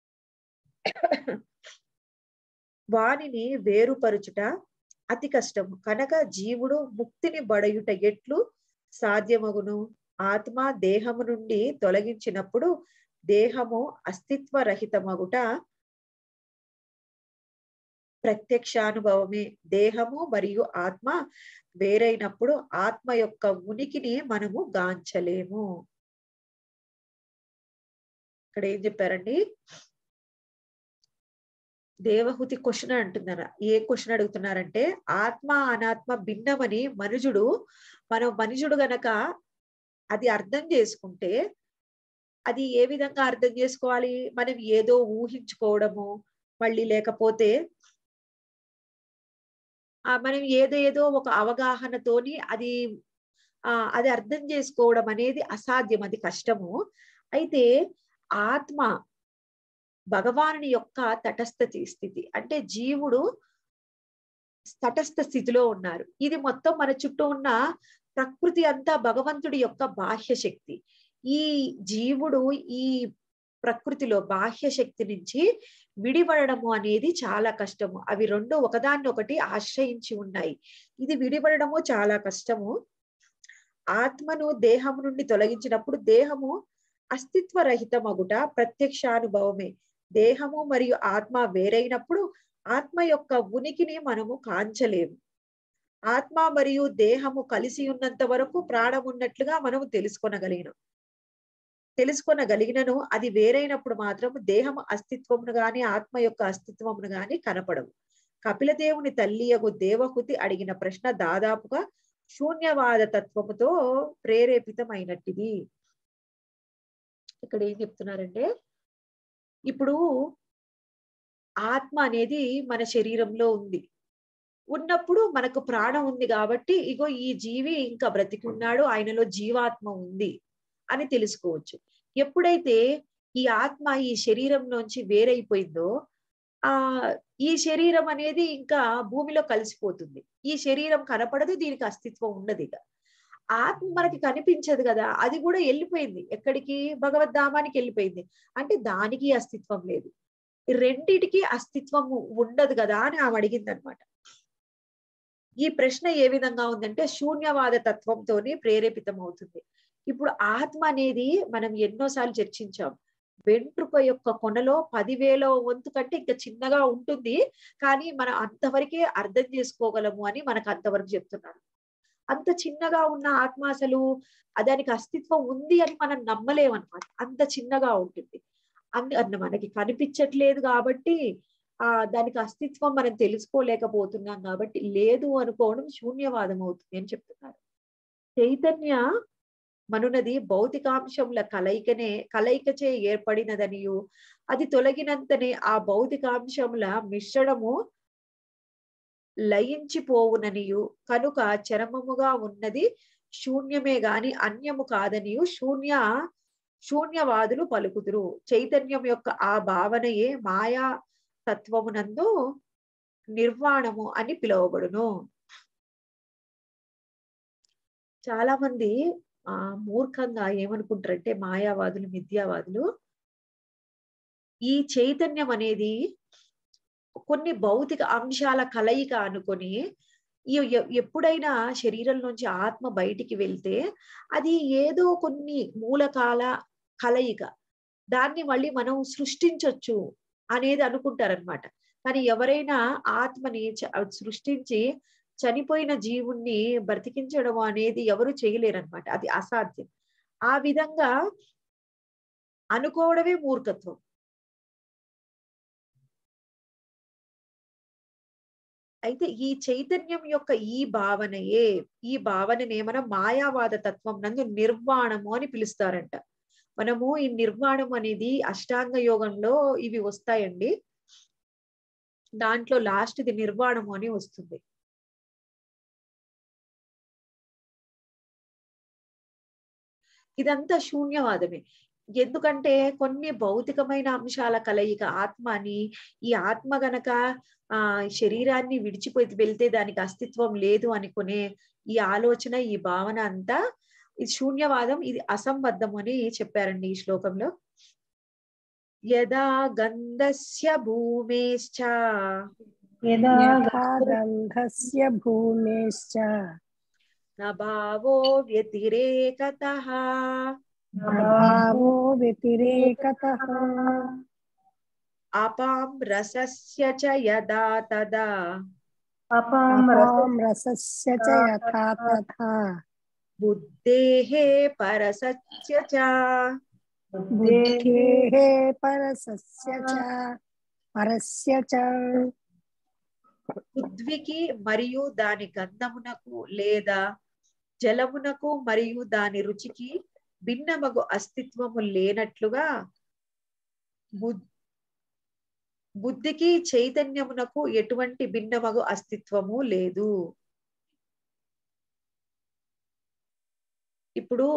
వానిని వేరుపరుచుట అతి కష్టము కనుక జీవుడు ముక్తిని బడయుట ఎట్లు సాధ్యమగును ఆత్మ దేహము నుండి తొలగించినప్పుడు దేహము అస్తిత్వ రహితమగుట ప్రత్యక్షానుభవమే దేహము మరియు ఆత్మ వేరైనప్పుడు ఆత్మ యొక్క ఉనికిని మనము గాంచలేము ఇక్కడ ఏం చెప్పారండి దేవహుతి క్వశ్చన్ అంటున్నారా ఏ క్వశ్చన్ అడుగుతున్నారంటే ఆత్మ అనాత్మ భిన్నమని మనుజుడు మనం మనుజుడు గనక అది అర్థం చేసుకుంటే అది ఏ విధంగా అర్థం చేసుకోవాలి మనం ఏదో ఊహించుకోవడము మళ్ళీ లేకపోతే ఆ మనం ఏదో ఏదో ఒక అవగాహనతోని అది ఆ అది అర్థం చేసుకోవడం అనేది అసాధ్యం అది కష్టము అయితే ఆత్మ భగవానుని యొక్క తటస్థ స్థితి అంటే జీవుడు తటస్థ స్థితిలో ఉన్నారు ఇది మొత్తం మన చుట్టూ ఉన్న ప్రకృతి అంతా భగవంతుడి యొక్క బాహ్య శక్తి ఈ జీవుడు ఈ ప్రకృతిలో బాహ్య శక్తి నుంచి విడిపడము అనేది చాలా కష్టము అవి రెండు ఒకదాన్ని ఒకటి ఆశ్రయించి ఉన్నాయి ఇది విడిపడము చాలా కష్టము ఆత్మను దేహము నుండి తొలగించినప్పుడు దేహము అస్తిత్వ రహితమగుట ప్రత్యక్షానుభవమే దేహము మరియు ఆత్మ వేరైనప్పుడు ఆత్మ యొక్క ఉనికిని మనము కాంచలేము ఆత్మ మరియు దేహము కలిసి ఉన్నంత వరకు ప్రాణం ఉన్నట్లుగా మనము తెలుసుకొనగలిగినాం తెలుసుకొనగలిగినను అది వేరైనప్పుడు మాత్రం దేహం అస్తిత్వమును గాని ఆత్మ యొక్క అస్తిత్వమును గాని కనపడవు కపిలదేవుని తల్లియగు దేవహుతి అడిగిన ప్రశ్న దాదాపుగా శూన్యవాద తత్వముతో ప్రేరేపితమైనట్టిది ఇక్కడ ఏం చెప్తున్నారంటే ఇప్పుడు ఆత్మ అనేది మన శరీరంలో ఉంది ఉన్నప్పుడు మనకు ప్రాణం ఉంది కాబట్టి ఇగో ఈ జీవి ఇంకా బ్రతికి ఉన్నాడు ఆయనలో జీవాత్మ ఉంది అని తెలుసుకోవచ్చు ఎప్పుడైతే ఈ ఆత్మ ఈ శరీరంలోంచి వేరైపోయిందో ఆ ఈ శరీరం అనేది ఇంకా భూమిలో కలిసిపోతుంది ఈ శరీరం కనపడదు దీనికి అస్తిత్వం ఉండదు ఇక ఆత్మ మనకి కనిపించదు కదా అది కూడా వెళ్ళిపోయింది ఎక్కడికి భగవద్ధామానికి వెళ్ళిపోయింది అంటే దానికి అస్తిత్వం లేదు ఈ రెండిటికి అస్తిత్వం ఉండదు కదా అని ఆమె అడిగింది అనమాట ఈ ప్రశ్న ఏ విధంగా ఉందంటే శూన్యవాద తత్వంతోనే ప్రేరేపితం అవుతుంది ఇప్పుడు ఆత్మ అనేది మనం ఎన్నోసార్లు చర్చించాం వెంట్రుక యొక్క కొనలో పదివేల వంతు కంటే ఇంకా చిన్నగా ఉంటుంది కానీ మనం అంతవరకే అర్థం చేసుకోగలము అని మనకు అంతవరకు చెప్తున్నారు అంత చిన్నగా ఉన్న ఆత్మ అసలు దానికి అస్తిత్వం ఉంది అని మనం నమ్మలేమన్నమాట అంత చిన్నగా ఉంటుంది అందు మనకి కనిపించట్లేదు కాబట్టి ఆ దానికి అస్తిత్వం మనం తెలుసుకోలేకపోతున్నాం కాబట్టి లేదు అనుకోవడం శూన్యవాదం అవుతుంది అని చెప్తున్నారు చైతన్య మనునది భౌతికాంశముల కలయికనే కలయికచే ఏర్పడినదనియు అది తొలగినంతనే ఆ భౌతికాంశముల మిశ్రణము లయించిపోవుననియు కనుక చరమముగా ఉన్నది శూన్యమే గాని అన్యము కాదనియు శూన్య శూన్యవాదులు పలుకుదురు చైతన్యం యొక్క ఆ భావనయే మాయా తత్వమునందు నిర్వాణము అని పిలువబడును చాలా మంది ఆ మూర్ఖంగా ఏమనుకుంటారంటే మాయావాదులు మిథ్యావాదులు ఈ చైతన్యం అనేది కొన్ని భౌతిక అంశాల కలయిక అనుకొని ఎప్పుడైనా శరీరం నుంచి ఆత్మ బయటికి వెళ్తే అది ఏదో కొన్ని మూలకాల కలయిక దాన్ని మళ్ళీ మనం సృష్టించవచ్చు అనేది అనుకుంటారనమాట కానీ ఎవరైనా ఆత్మని సృష్టించి చనిపోయిన జీవుణ్ణి బ్రతికించడం అనేది ఎవరు చేయలేరనమాట అది అసాధ్యం ఆ విధంగా అనుకోవడమే మూర్ఖత్వం అయితే ఈ చైతన్యం యొక్క ఈ భావనయే ఈ భావననే మనం మాయావాద తత్వం నందు నిర్వాణము అని పిలుస్తారంట మనము ఈ నిర్వాణం అనేది అష్టాంగ యోగంలో ఇవి వస్తాయండి దాంట్లో లాస్ట్ ఇది నిర్వాణము అని వస్తుంది ఇదంతా శూన్యవాదమే ఎందుకంటే కొన్ని భౌతికమైన అంశాల కలయిక ఆత్మ అని ఈ ఆత్మ గనక ఆ శరీరాన్ని విడిచిపోయి వెళ్తే దానికి అస్తిత్వం లేదు అనుకునే ఈ ఆలోచన ఈ భావన అంతా ఇది శూన్యవాదం ఇది అసంబద్ధం అని చెప్పారండి ఈ శ్లోకంలో యదా గంధస్య భూమేశ్చ యదా యథా గంధస్య భూమేశ్చ నభావో వ్యతిరేకతః భావో వ్యతిరేకతః అపాం రసస్య చ యదా తదా అపాం అపాం రసస్య చ యథా తథా బుద్ధేః పరసస్య చ బుద్ధేః పరసస్య చ పరస్య చ పృథ్వీకి మరియు దాని గంధమునకు లేదా జలమునకు మరియు దాని రుచికి భిన్నమగు అస్తిత్వము లేనట్లుగా బుద్- బుద్ధికి చైతన్యమునకు ఎటువంటి భిన్నమగు అస్తిత్వము లేదు ఇప్పుడు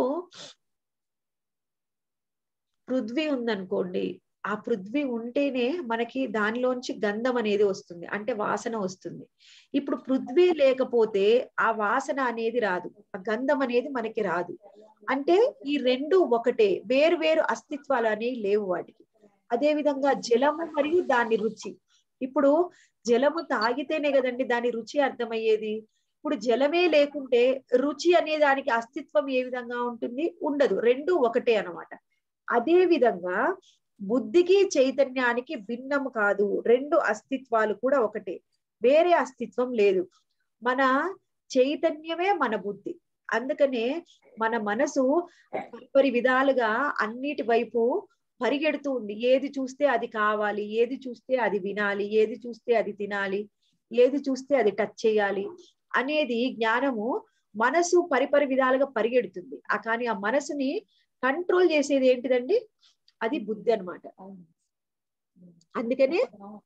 పృథ్వీ ఉందనుకోండి ఆ పృథ్వీ ఉంటేనే మనకి దానిలోంచి గంధం అనేది వస్తుంది అంటే వాసన వస్తుంది ఇప్పుడు పృథ్వీ లేకపోతే ఆ వాసన అనేది రాదు ఆ గంధం అనేది మనకి రాదు అంటే ఈ రెండు ఒకటే వేరు వేరు అస్తిత్వాలు అనేవి లేవు వాటికి అదే విధంగా జలము మరియు దాని రుచి ఇప్పుడు జలము తాగితేనే కదండి దాని రుచి అర్థమయ్యేది ఇప్పుడు జలమే లేకుంటే రుచి అనే దానికి అస్తిత్వం ఏ విధంగా ఉంటుంది ఉండదు రెండు ఒకటే అన్నమాట అదే విధంగా బుద్ధికి చైతన్యానికి భిన్నము కాదు రెండు అస్తిత్వాలు కూడా ఒకటే వేరే అస్తిత్వం లేదు మన చైతన్యమే మన బుద్ధి అందుకనే మన మనసు పరిపరి విధాలుగా అన్నిటి వైపు పరిగెడుతూ ఉంది ఏది చూస్తే అది కావాలి ఏది చూస్తే అది వినాలి ఏది చూస్తే అది తినాలి ఏది చూస్తే అది టచ్ చేయాలి అనేది జ్ఞానము మనసు పరిపరి విధాలుగా పరిగెడుతుంది ఆ కానీ ఆ మనసుని కంట్రోల్ చేసేది ఏంటిదండి అది బుద్ధి అన్నమాట అందుకనే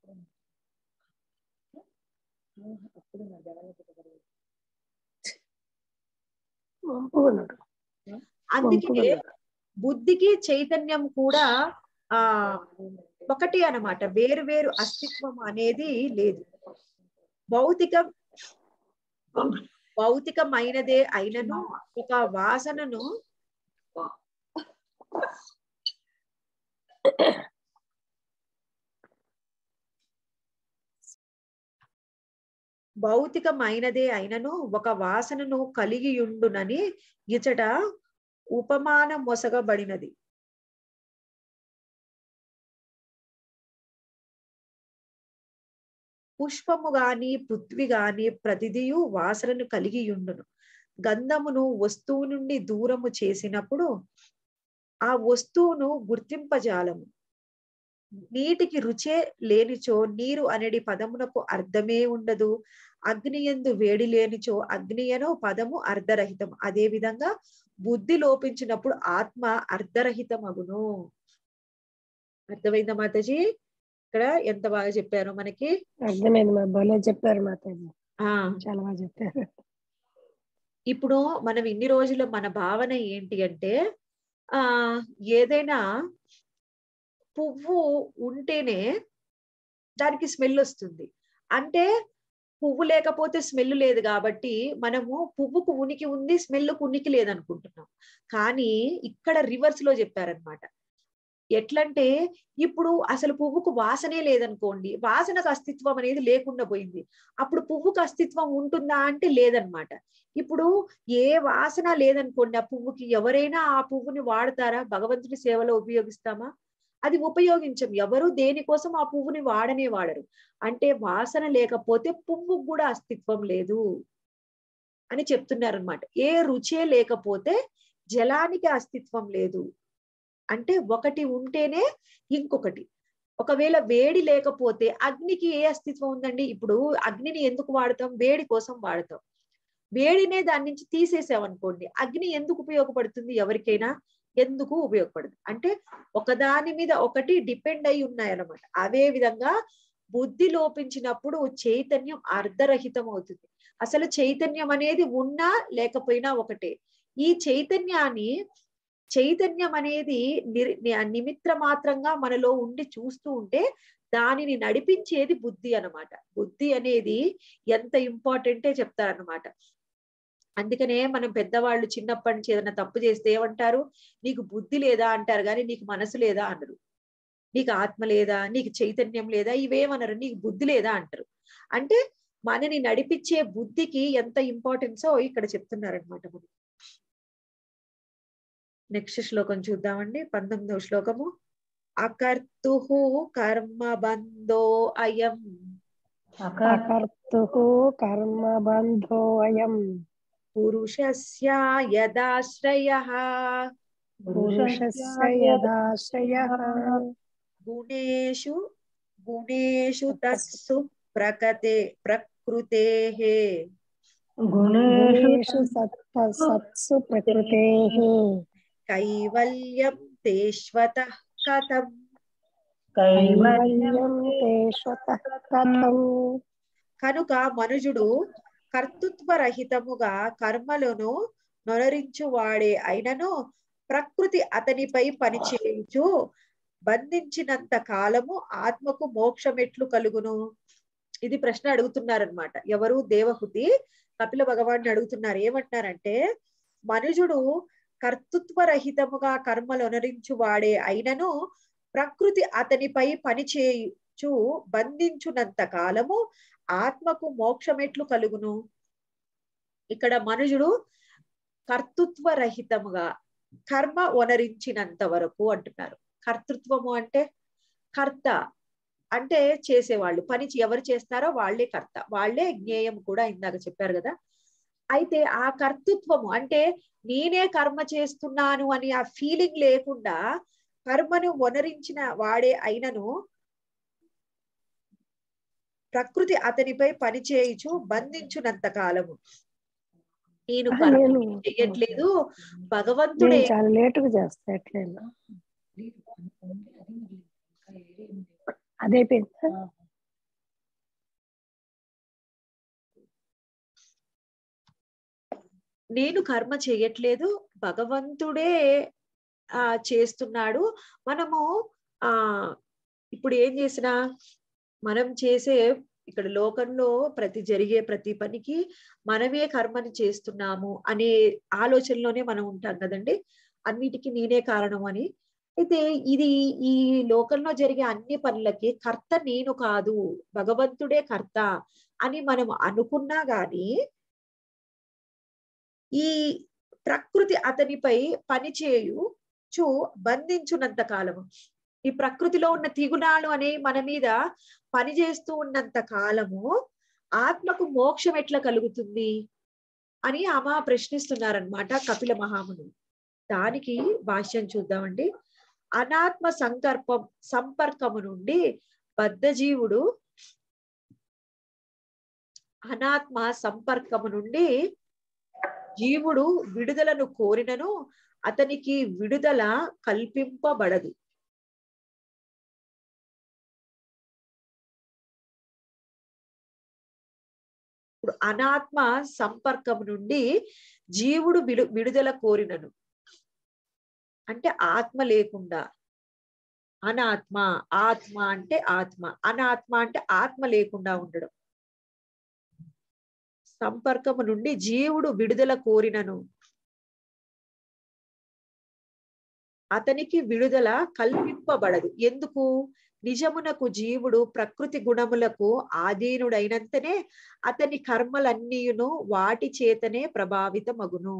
వంపుకున్నాడు అందుకే బుద్ధికి చైతన్యం కూడా ఆ ఒకటి అన్నమాట వేరు వేరు అస్తిత్వం అనేది లేదు భౌతిక భౌతికమైనదే అయినను ఒక వాసనను భౌతికమైనదే అయినను ఒక వాసనను కలిగియుండునని ఇచట ఉపమానం మొసగబడినది పుష్పము గాని పృథ్వీ గాని ప్రతిదియు వాసనను కలిగి ఉండును గంధమును వస్తువు నుండి దూరము చేసినప్పుడు ఆ వస్తువును గుర్తింపజాలము నీటికి రుచే లేనిచో నీరు అనేది పదమునకు అర్థమే ఉండదు అగ్ని ఎందు వేడి లేనిచో అగ్నియను పదము అర్ధరహితం అదే విధంగా బుద్ధి లోపించినప్పుడు ఆత్మ అర్ధరహితం అగును అర్థమైందా మాతాజీ ఇక్కడ ఎంత బాగా చెప్పారో మనకి అర్థమైంది మా భలే చెప్పారు మాతాజీ ఆ చాలా బాగా చెప్పారు ఇప్పుడు మనం ఇన్ని రోజులు మన భావన ఏంటి అంటే ఆ ఏదైనా పువ్వు ఉంటేనే దానికి స్మెల్ వస్తుంది అంటే పువ్వు లేకపోతే స్మెల్ లేదు కాబట్టి మనము పువ్వుకు ఉనికి ఉంది స్మెల్కు ఉనికి లేదనుకుంటున్నాం కానీ ఇక్కడ రివర్స్ లో చెప్పారనమాట ఎట్లంటే ఇప్పుడు అసలు పువ్వుకు వాసనే లేదనుకోండి వాసనకు అస్తిత్వం అనేది లేకుండా పోయింది అప్పుడు పువ్వుకు అస్తిత్వం ఉంటుందా అంటే లేదనమాట ఇప్పుడు ఏ వాసన లేదనుకోండి ఆ పువ్వుకి ఎవరైనా ఆ పువ్వుని వాడతారా భగవంతుని సేవలో ఉపయోగిస్తామా అది ఉపయోగించం ఎవరు దేనికోసం ఆ పువ్వుని వాడనే వాడరు అంటే వాసన లేకపోతే పువ్వుకు కూడా అస్తిత్వం లేదు అని చెప్తున్నారు అనమాట ఏ రుచే లేకపోతే జలానికి అస్తిత్వం లేదు అంటే ఒకటి ఉంటేనే ఇంకొకటి ఒకవేళ వేడి లేకపోతే అగ్నికి ఏ అస్తిత్వం ఉందండి ఇప్పుడు అగ్నిని ఎందుకు వాడతాం వేడి కోసం వాడతాం వేడినే దాని నుంచి తీసేసామనుకోండి అగ్ని ఎందుకు ఉపయోగపడుతుంది ఎవరికైనా ఎందుకు ఉపయోగపడదు అంటే ఒకదాని మీద ఒకటి డిపెండ్ అయి ఉన్నాయన్నమాట అదే విధంగా బుద్ధి లోపించినప్పుడు చైతన్యం అర్ధరహితం అవుతుంది అసలు చైతన్యం అనేది ఉన్నా లేకపోయినా ఒకటే ఈ చైతన్యాన్ని చైతన్యం అనేది నిర్- ని- నిమిత్ర మాత్రంగా మనలో ఉండి చూస్తూ ఉంటే దానిని నడిపించేది బుద్ధి అన్నమాట బుద్ధి అనేది ఎంత ఇంపార్టెంటే చెప్తారన్నమాట అందుకనే మనం పెద్దవాళ్ళు చిన్నప్పటి నుంచి ఏదైనా తప్పు చేస్తే ఏమంటారు నీకు బుద్ధి లేదా అంటారు కానీ నీకు మనసు లేదా అనరు నీకు ఆత్మ లేదా నీకు చైతన్యం లేదా ఇవేమనరు నీకు బుద్ధి లేదా అంటారు అంటే మనని నడిపించే బుద్ధికి ఎంత ఇంపార్టెన్సో ఇక్కడ చెప్తున్నారనమాట మనం నెక్స్ట్ శ్లోకం చూద్దామండి పంతొమ్మిదవ శ్లోకము అకర్తు కర్మ బంధో అయం అకర్తు కర్మ బంధో అయం పురుషస్య యదాశ్రయ పురుషస్య యదాశ్రయః గుణేషు గుణేషు తత్సు ప్రకతే ప్రకృతేః గుణేషు గుణేషు సత్త సత్సు ప్రకృతేః కైవల్యం తేష్వతః కథం కైవల్యం కైవల్యం తేష్వతః కథం కనుక మనుజుడు కర్తృత్వరహితముగా కర్మలను నొనరించువాడే అయినను ప్రకృతి అతనిపై పనిచేయుచు బంధించినంత కాలము ఆత్మకు మోక్షమెట్లు కలుగును ఇది ప్రశ్న అడుగుతున్నారనమాట ఎవరు దేవహుతి కపిల భగవాన్ని అడుగుతున్నారు ఏమంటున్నారంటే మనుజుడు కర్తృత్వరహితముగా కర్మలు అనరించు వాడే అయినను ప్రకృతి అతనిపై పనిచేయుచు బంధించునంత కాలము ఆత్మకు మోక్షమెట్లు కలుగును ఇక్కడ మనుజుడు కర్తృత్వరహితముగా కర్మ వనరించినంత వరకు అంటున్నారు కర్తృత్వము అంటే కర్త అంటే చేసేవాళ్ళు పని చే- ఎవరు చేస్తారో వాళ్ళే కర్త వాళ్ళే జ్ఞేయం కూడా ఇందాక చెప్పారు కదా అయితే ఆ కర్తృత్వము అంటే నేనే కర్మ చేస్తున్నాను అని ఆ ఫీలింగ్ లేకుండా కర్మను వనరించిన వాడే అయినను ప్రకృతి అతనిపై పనిచేయుచు బంధించునంత కాలము నేను ఆహా, కర్మ నేను చెయ్యట్లేదు నేను భగవంతుడే చాలా లేటుగా చేస్తా ఎట్లయినా అదైపోయిందా నేను కర్మ చేయట్లేదు భగవంతుడే ఆ చేస్తున్నాడు మనము ఆ ఇప్పుడు ఏం చేసినా మనం చేసే ఇక్కడ లోకంలో ప్రతి జరిగే ప్రతి పనికి మనమే కర్మని చేస్తున్నాము అనే ఆలోచనలోనే మనం ఉంటాం కదండి అన్నిటికీ నేనే కారణం అని అయితే ఇది ఈ లోకంలో జరిగే అన్ని పనులకి కర్త నేను కాదు భగవంతుడే కర్త అని మనం అనుకున్నా గాని ఈ ప్రకృతి అతనిపై పనిచేయు చు బంధించున్నంత కాలము ఈ ప్రకృతిలో ఉన్న త్రిగుణాలు అనే మన మీద పనిచేస్తూ ఉన్నంత కాలము ఆత్మకు మోక్షం ఎట్లా కలుగుతుంది అని ఆమె ప్రశ్నిస్తున్నారనమాట కపిల మహాముని దానికి భాష్యం చూద్దామండి అనాత్మ సంకల్పం సంపర్కము నుండి బద్ధజీవుడు అనాత్మ సంపర్కము నుండి జీవుడు విడుదలను కోరినను అతనికి విడుదల కల్పింపబడదు ఇప్పుడు అనాత్మ సంపర్కం నుండి జీవుడు విడు విడుదల కోరినను అంటే ఆత్మ లేకుండా అనాత్మ ఆత్మ అంటే ఆత్మ అనాత్మ అంటే ఆత్మ లేకుండా ఉండడం సంపర్కము నుండి జీవుడు విడుదల కోరినను అతనికి విడుదల కల్పింపబడదు ఎందుకు నిజమునకు జీవుడు ప్రకృతి గుణములకు ఆధీనుడైనంతనే అతని కర్మలన్నీయును వాటి చేతనే ప్రభావితమగును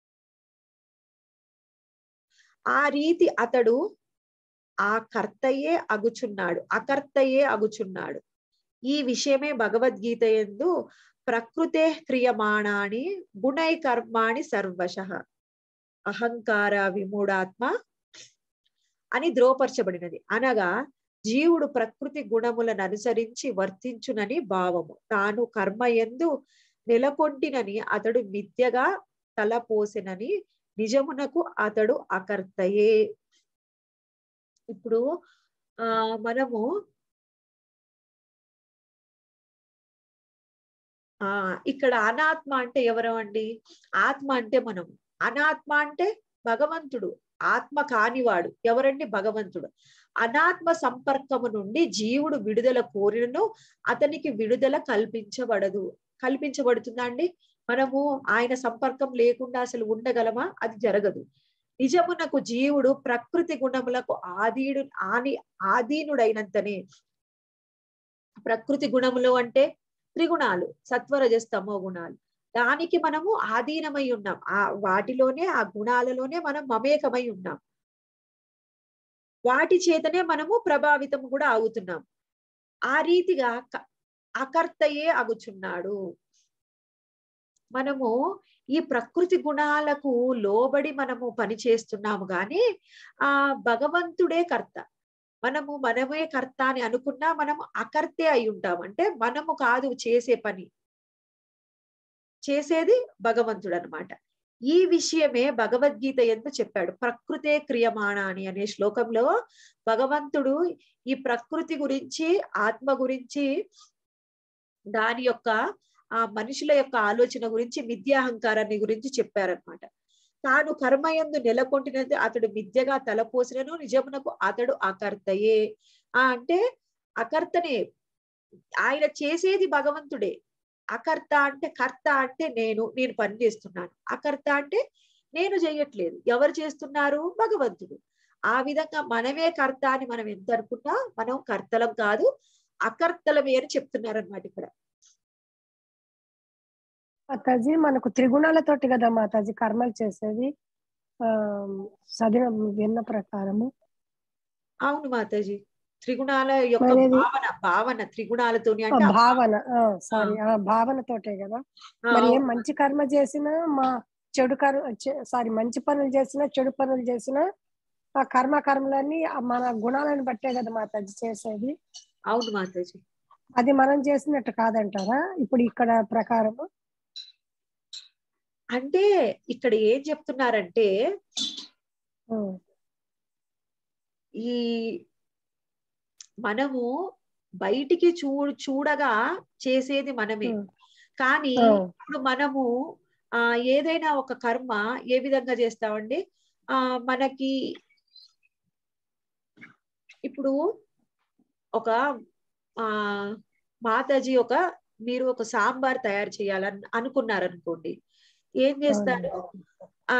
ఆ రీతి అతడు ఆ కర్తయే అగుచున్నాడు అకర్తయే అగుచున్నాడు ఈ విషయమే భగవద్గీత ఎందు ప్రకృతే క్రియమాణాని గుణై కర్మాణి సర్వశ అహంకార విమూఢాత్మ అని ద్రోపరచబడినది అనగా జీవుడు ప్రకృతి గుణములను అనుసరించి వర్తించునని భావము తాను కర్మ ఎందు నెలకొంటినని అతడు మిథ్యగా తలపోసెనని నిజమునకు అతడు అకర్తయే ఇప్పుడు ఆ మనము ఆ ఇక్కడ అనాత్మ అంటే ఎవరు అండి ఆత్మ అంటే మనం అనాత్మ అంటే భగవంతుడు ఆత్మ కానివాడు ఎవరండి భగవంతుడు అనాత్మ సంపర్కము నుండి జీవుడు విడుదల కోరినను అతనికి విడుదల కల్పించబడదు కల్పించబడుతుందా అండి మనము ఆయన సంపర్కం లేకుండా అసలు ఉండగలమా అది జరగదు నిజమునకు జీవుడు ప్రకృతి గుణములకు ఆదీడు ఆని ఆధీనుడైనంతనే ప్రకృతి గుణములు అంటే త్రిగుణాలు సత్వరజస్తమో గుణాలు దానికి మనము ఆధీనమై ఉన్నాం ఆ వాటిలోనే ఆ గుణాలలోనే మనం మమేకమై ఉన్నాం వాటి చేతనే మనము ప్రభావితం కూడా అవుతున్నాం ఆ రీతిగా క- అకర్తయే అగుచున్నాడు మనము ఈ ప్రకృతి గుణాలకు లోబడి మనము పని చేస్తున్నాము గాని ఆ భగవంతుడే కర్త మనము మనమే కర్త అని అనుకున్నా మనము అకర్తే అయి ఉంటాం అంటే మనము కాదు చేసే పని చేసేది భగవంతుడు అనమాట ఈ విషయమే భగవద్గీత ఎందు చెప్పాడు ప్రకృతే క్రియమాణ అని అనే శ్లోకంలో భగవంతుడు ఈ ప్రకృతి గురించి ఆత్మ గురించి దాని యొక్క ఆ మనుషుల యొక్క ఆలోచన గురించి మిథ్యాహంకారాన్ని గురించి చెప్పారనమాట తాను కర్మయందు నెలకొంటినది అతడు మిథ్యగా తలపోసినను నిజమునకు అతడు అకర్తయే ఆ అంటే అకర్తనే ఆయన చేసేది భగవంతుడే అకర్త అంటే కర్త అంటే నేను నేను పని చేస్తున్నాను అకర్త అంటే నేను చేయట్లేదు ఎవరు చేస్తున్నారు భగవంతుడు ఆ విధంగా మనమే కర్త అని మనం ఎంత అనుకున్నా మనం కర్తలం కాదు అకర్తలమే అని చెప్తున్నారు అనమాట ఇక్కడ మాతాజీ మనకు త్రిగుణాలతోటి కదా మాతాజీ కర్మలు చేసేది ఆ చదివిన విన్న ప్రకారము అవును మాతాజీ త్రిగుణాల యొక్క మరి అది- భావన భావన త్రిగుణాలతోని ఆ, అంటే భావన సారీ ఆ భావనతోటే కదా ఆ, మరి ఏం అవును. మంచి కర్మ చేసినా మా చెడు కర్మ సారీ మంచి పనులు చేసినా చెడు పనులు చేసినా ఆ కర్మ కర్మలన్నీ ఆ మన గుణాలను బట్టే కదా మాతాజీ చేసేది అవును మాతాజీ అది మనం చేసినట్టు కాదంటారా ఇప్పుడు ఇక్కడ ప్రకారము అంటే ఇక్కడ ఏం చెప్తున్నారంటే ఉం, ఈ మనము బయటికి చూ చూడగా చేసేది మనమే ఉం, కానీ ఉం, ఇప్పుడు మనము ఆ ఏదైనా ఒక కర్మ ఏ విధంగా చేస్తామండి ఆ మనకి ఇప్పుడు ఒక ఆ మాతాజీ ఒక మీరు ఒక సాంబార్ తయారు చేయాలని అనుకున్నారనుకోండి ఏం చేస్తారు ఆ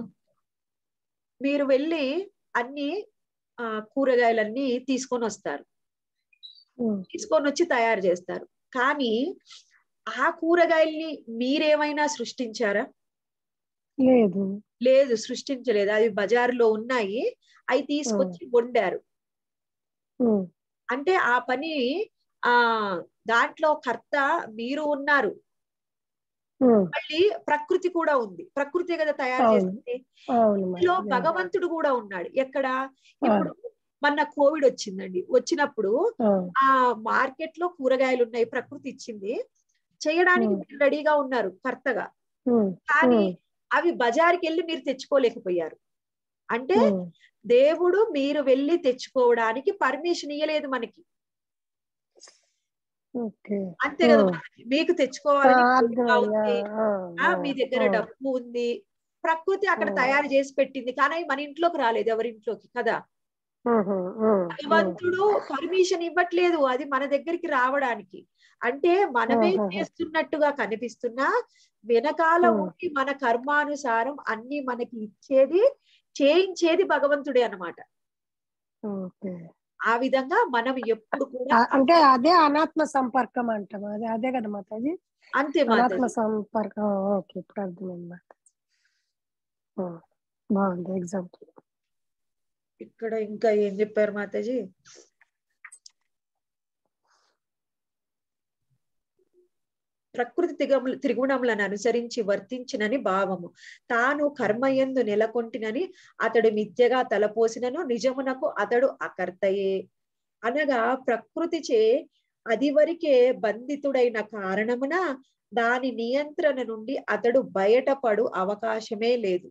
మీరు వెళ్ళి అన్ని ఆ కూరగాయలన్నీ తీసుకొని వస్తారు ఉం, తీసుకొని వచ్చి తయారు చేస్తారు కానీ ఆ కూరగాయల్ని మీరేమైనా సృష్టించారా లేదు లేదు సృష్టించలేదు అవి బజారులో ఉన్నాయి అవి తీసుకొచ్చి వండారు ఉం, అంటే ఆ పని ఆ దాంట్లో కర్త మీరు ఉన్నారు ఉం, మళ్ళీ ప్రకృతి కూడా ఉంది ప్రకృతి కదా తయారు అవును. చేసింది అవును ఇందులో మాతాజీ. భగవంతుడు కూడా ఉన్నాడు ఎక్కడ ఇప్పుడు మొన్న కోవిడ్ వచ్చిందండి వచ్చినప్పుడు ఆ, ఆ మార్కెట్ లో కూరగాయలు ఉన్నాయి ప్రకృతి ఇచ్చింది చేయడానికి ఉం. మీరు రెడీగా ఉన్నారు కర్తగా ఉం, కానీ ఉం, అవి బజార్కి వెళ్ళి మీరు తెచ్చుకోలేకపోయారు అంటే ఉం, దేవుడు మీరు వెళ్ళి తెచ్చుకోవడానికి పర్మిషన్ ఇయ్యలేదు మనకి ఓకే అంతే కదా ఉం. మనకి. మీకు ఆ, తెచ్చుకోవాలని కోరిక అర్థమైంది. ఉంది ఆ, ఆ, ఆ, మీ దగ్గర ఆ, డబ్బు ఉంది ప్రకృతి అక్కడ ఉం. తయారు చేసి పెట్టింది కానీ అవి మన ఇంట్లోకి రాలేదు ఎవరింట్లోకి కదా ఉహు, ఉం, ఉం. భగవంతుడు పర్మిషన్ ఇవ్వట్లేదు అది మన దగ్గరికి రావడానికి అంటే మనమే ఆహాహా. చేస్తున్నట్టుగా కనిపిస్తున్నా వెనకాల ఉం. ఉండి మన కర్మానుసారం అన్ని మనకి ఇచ్చేది చేయించేది భగవంతుడే అన్నమాట ఓకే ఆ విధంగా మనం ఎప్పుడు కూడా ఆ- అంటే అదే అనాత్మ సంపర్కం అంటాం అదే అదే కదా మాతాజీ అంతే అనాత్మ మాతాజీ సంపర్కం ఓకే ఇప్పుడు అర్థమైంది మాతాజీ ఆ, బాగుంది ఎగ్జాంపుల్ ఇక్కడ ఇంకా ఏం చెప్పారు మాతాజీ ప్రకృతి తిగములు త్రిగుణములను అనుసరించి వర్తించినని భావము తాను కర్మయందు నెలకొంటినని అతడు మిథ్యగా తలపోసినను నిజమునకు అతడు అకర్తయే అనగా ప్రకృతిచే అదివరకే బంధితుడైన కారణమున దాని నియంత్రణ నుండి అతడు బయటపడు అవకాశమే లేదు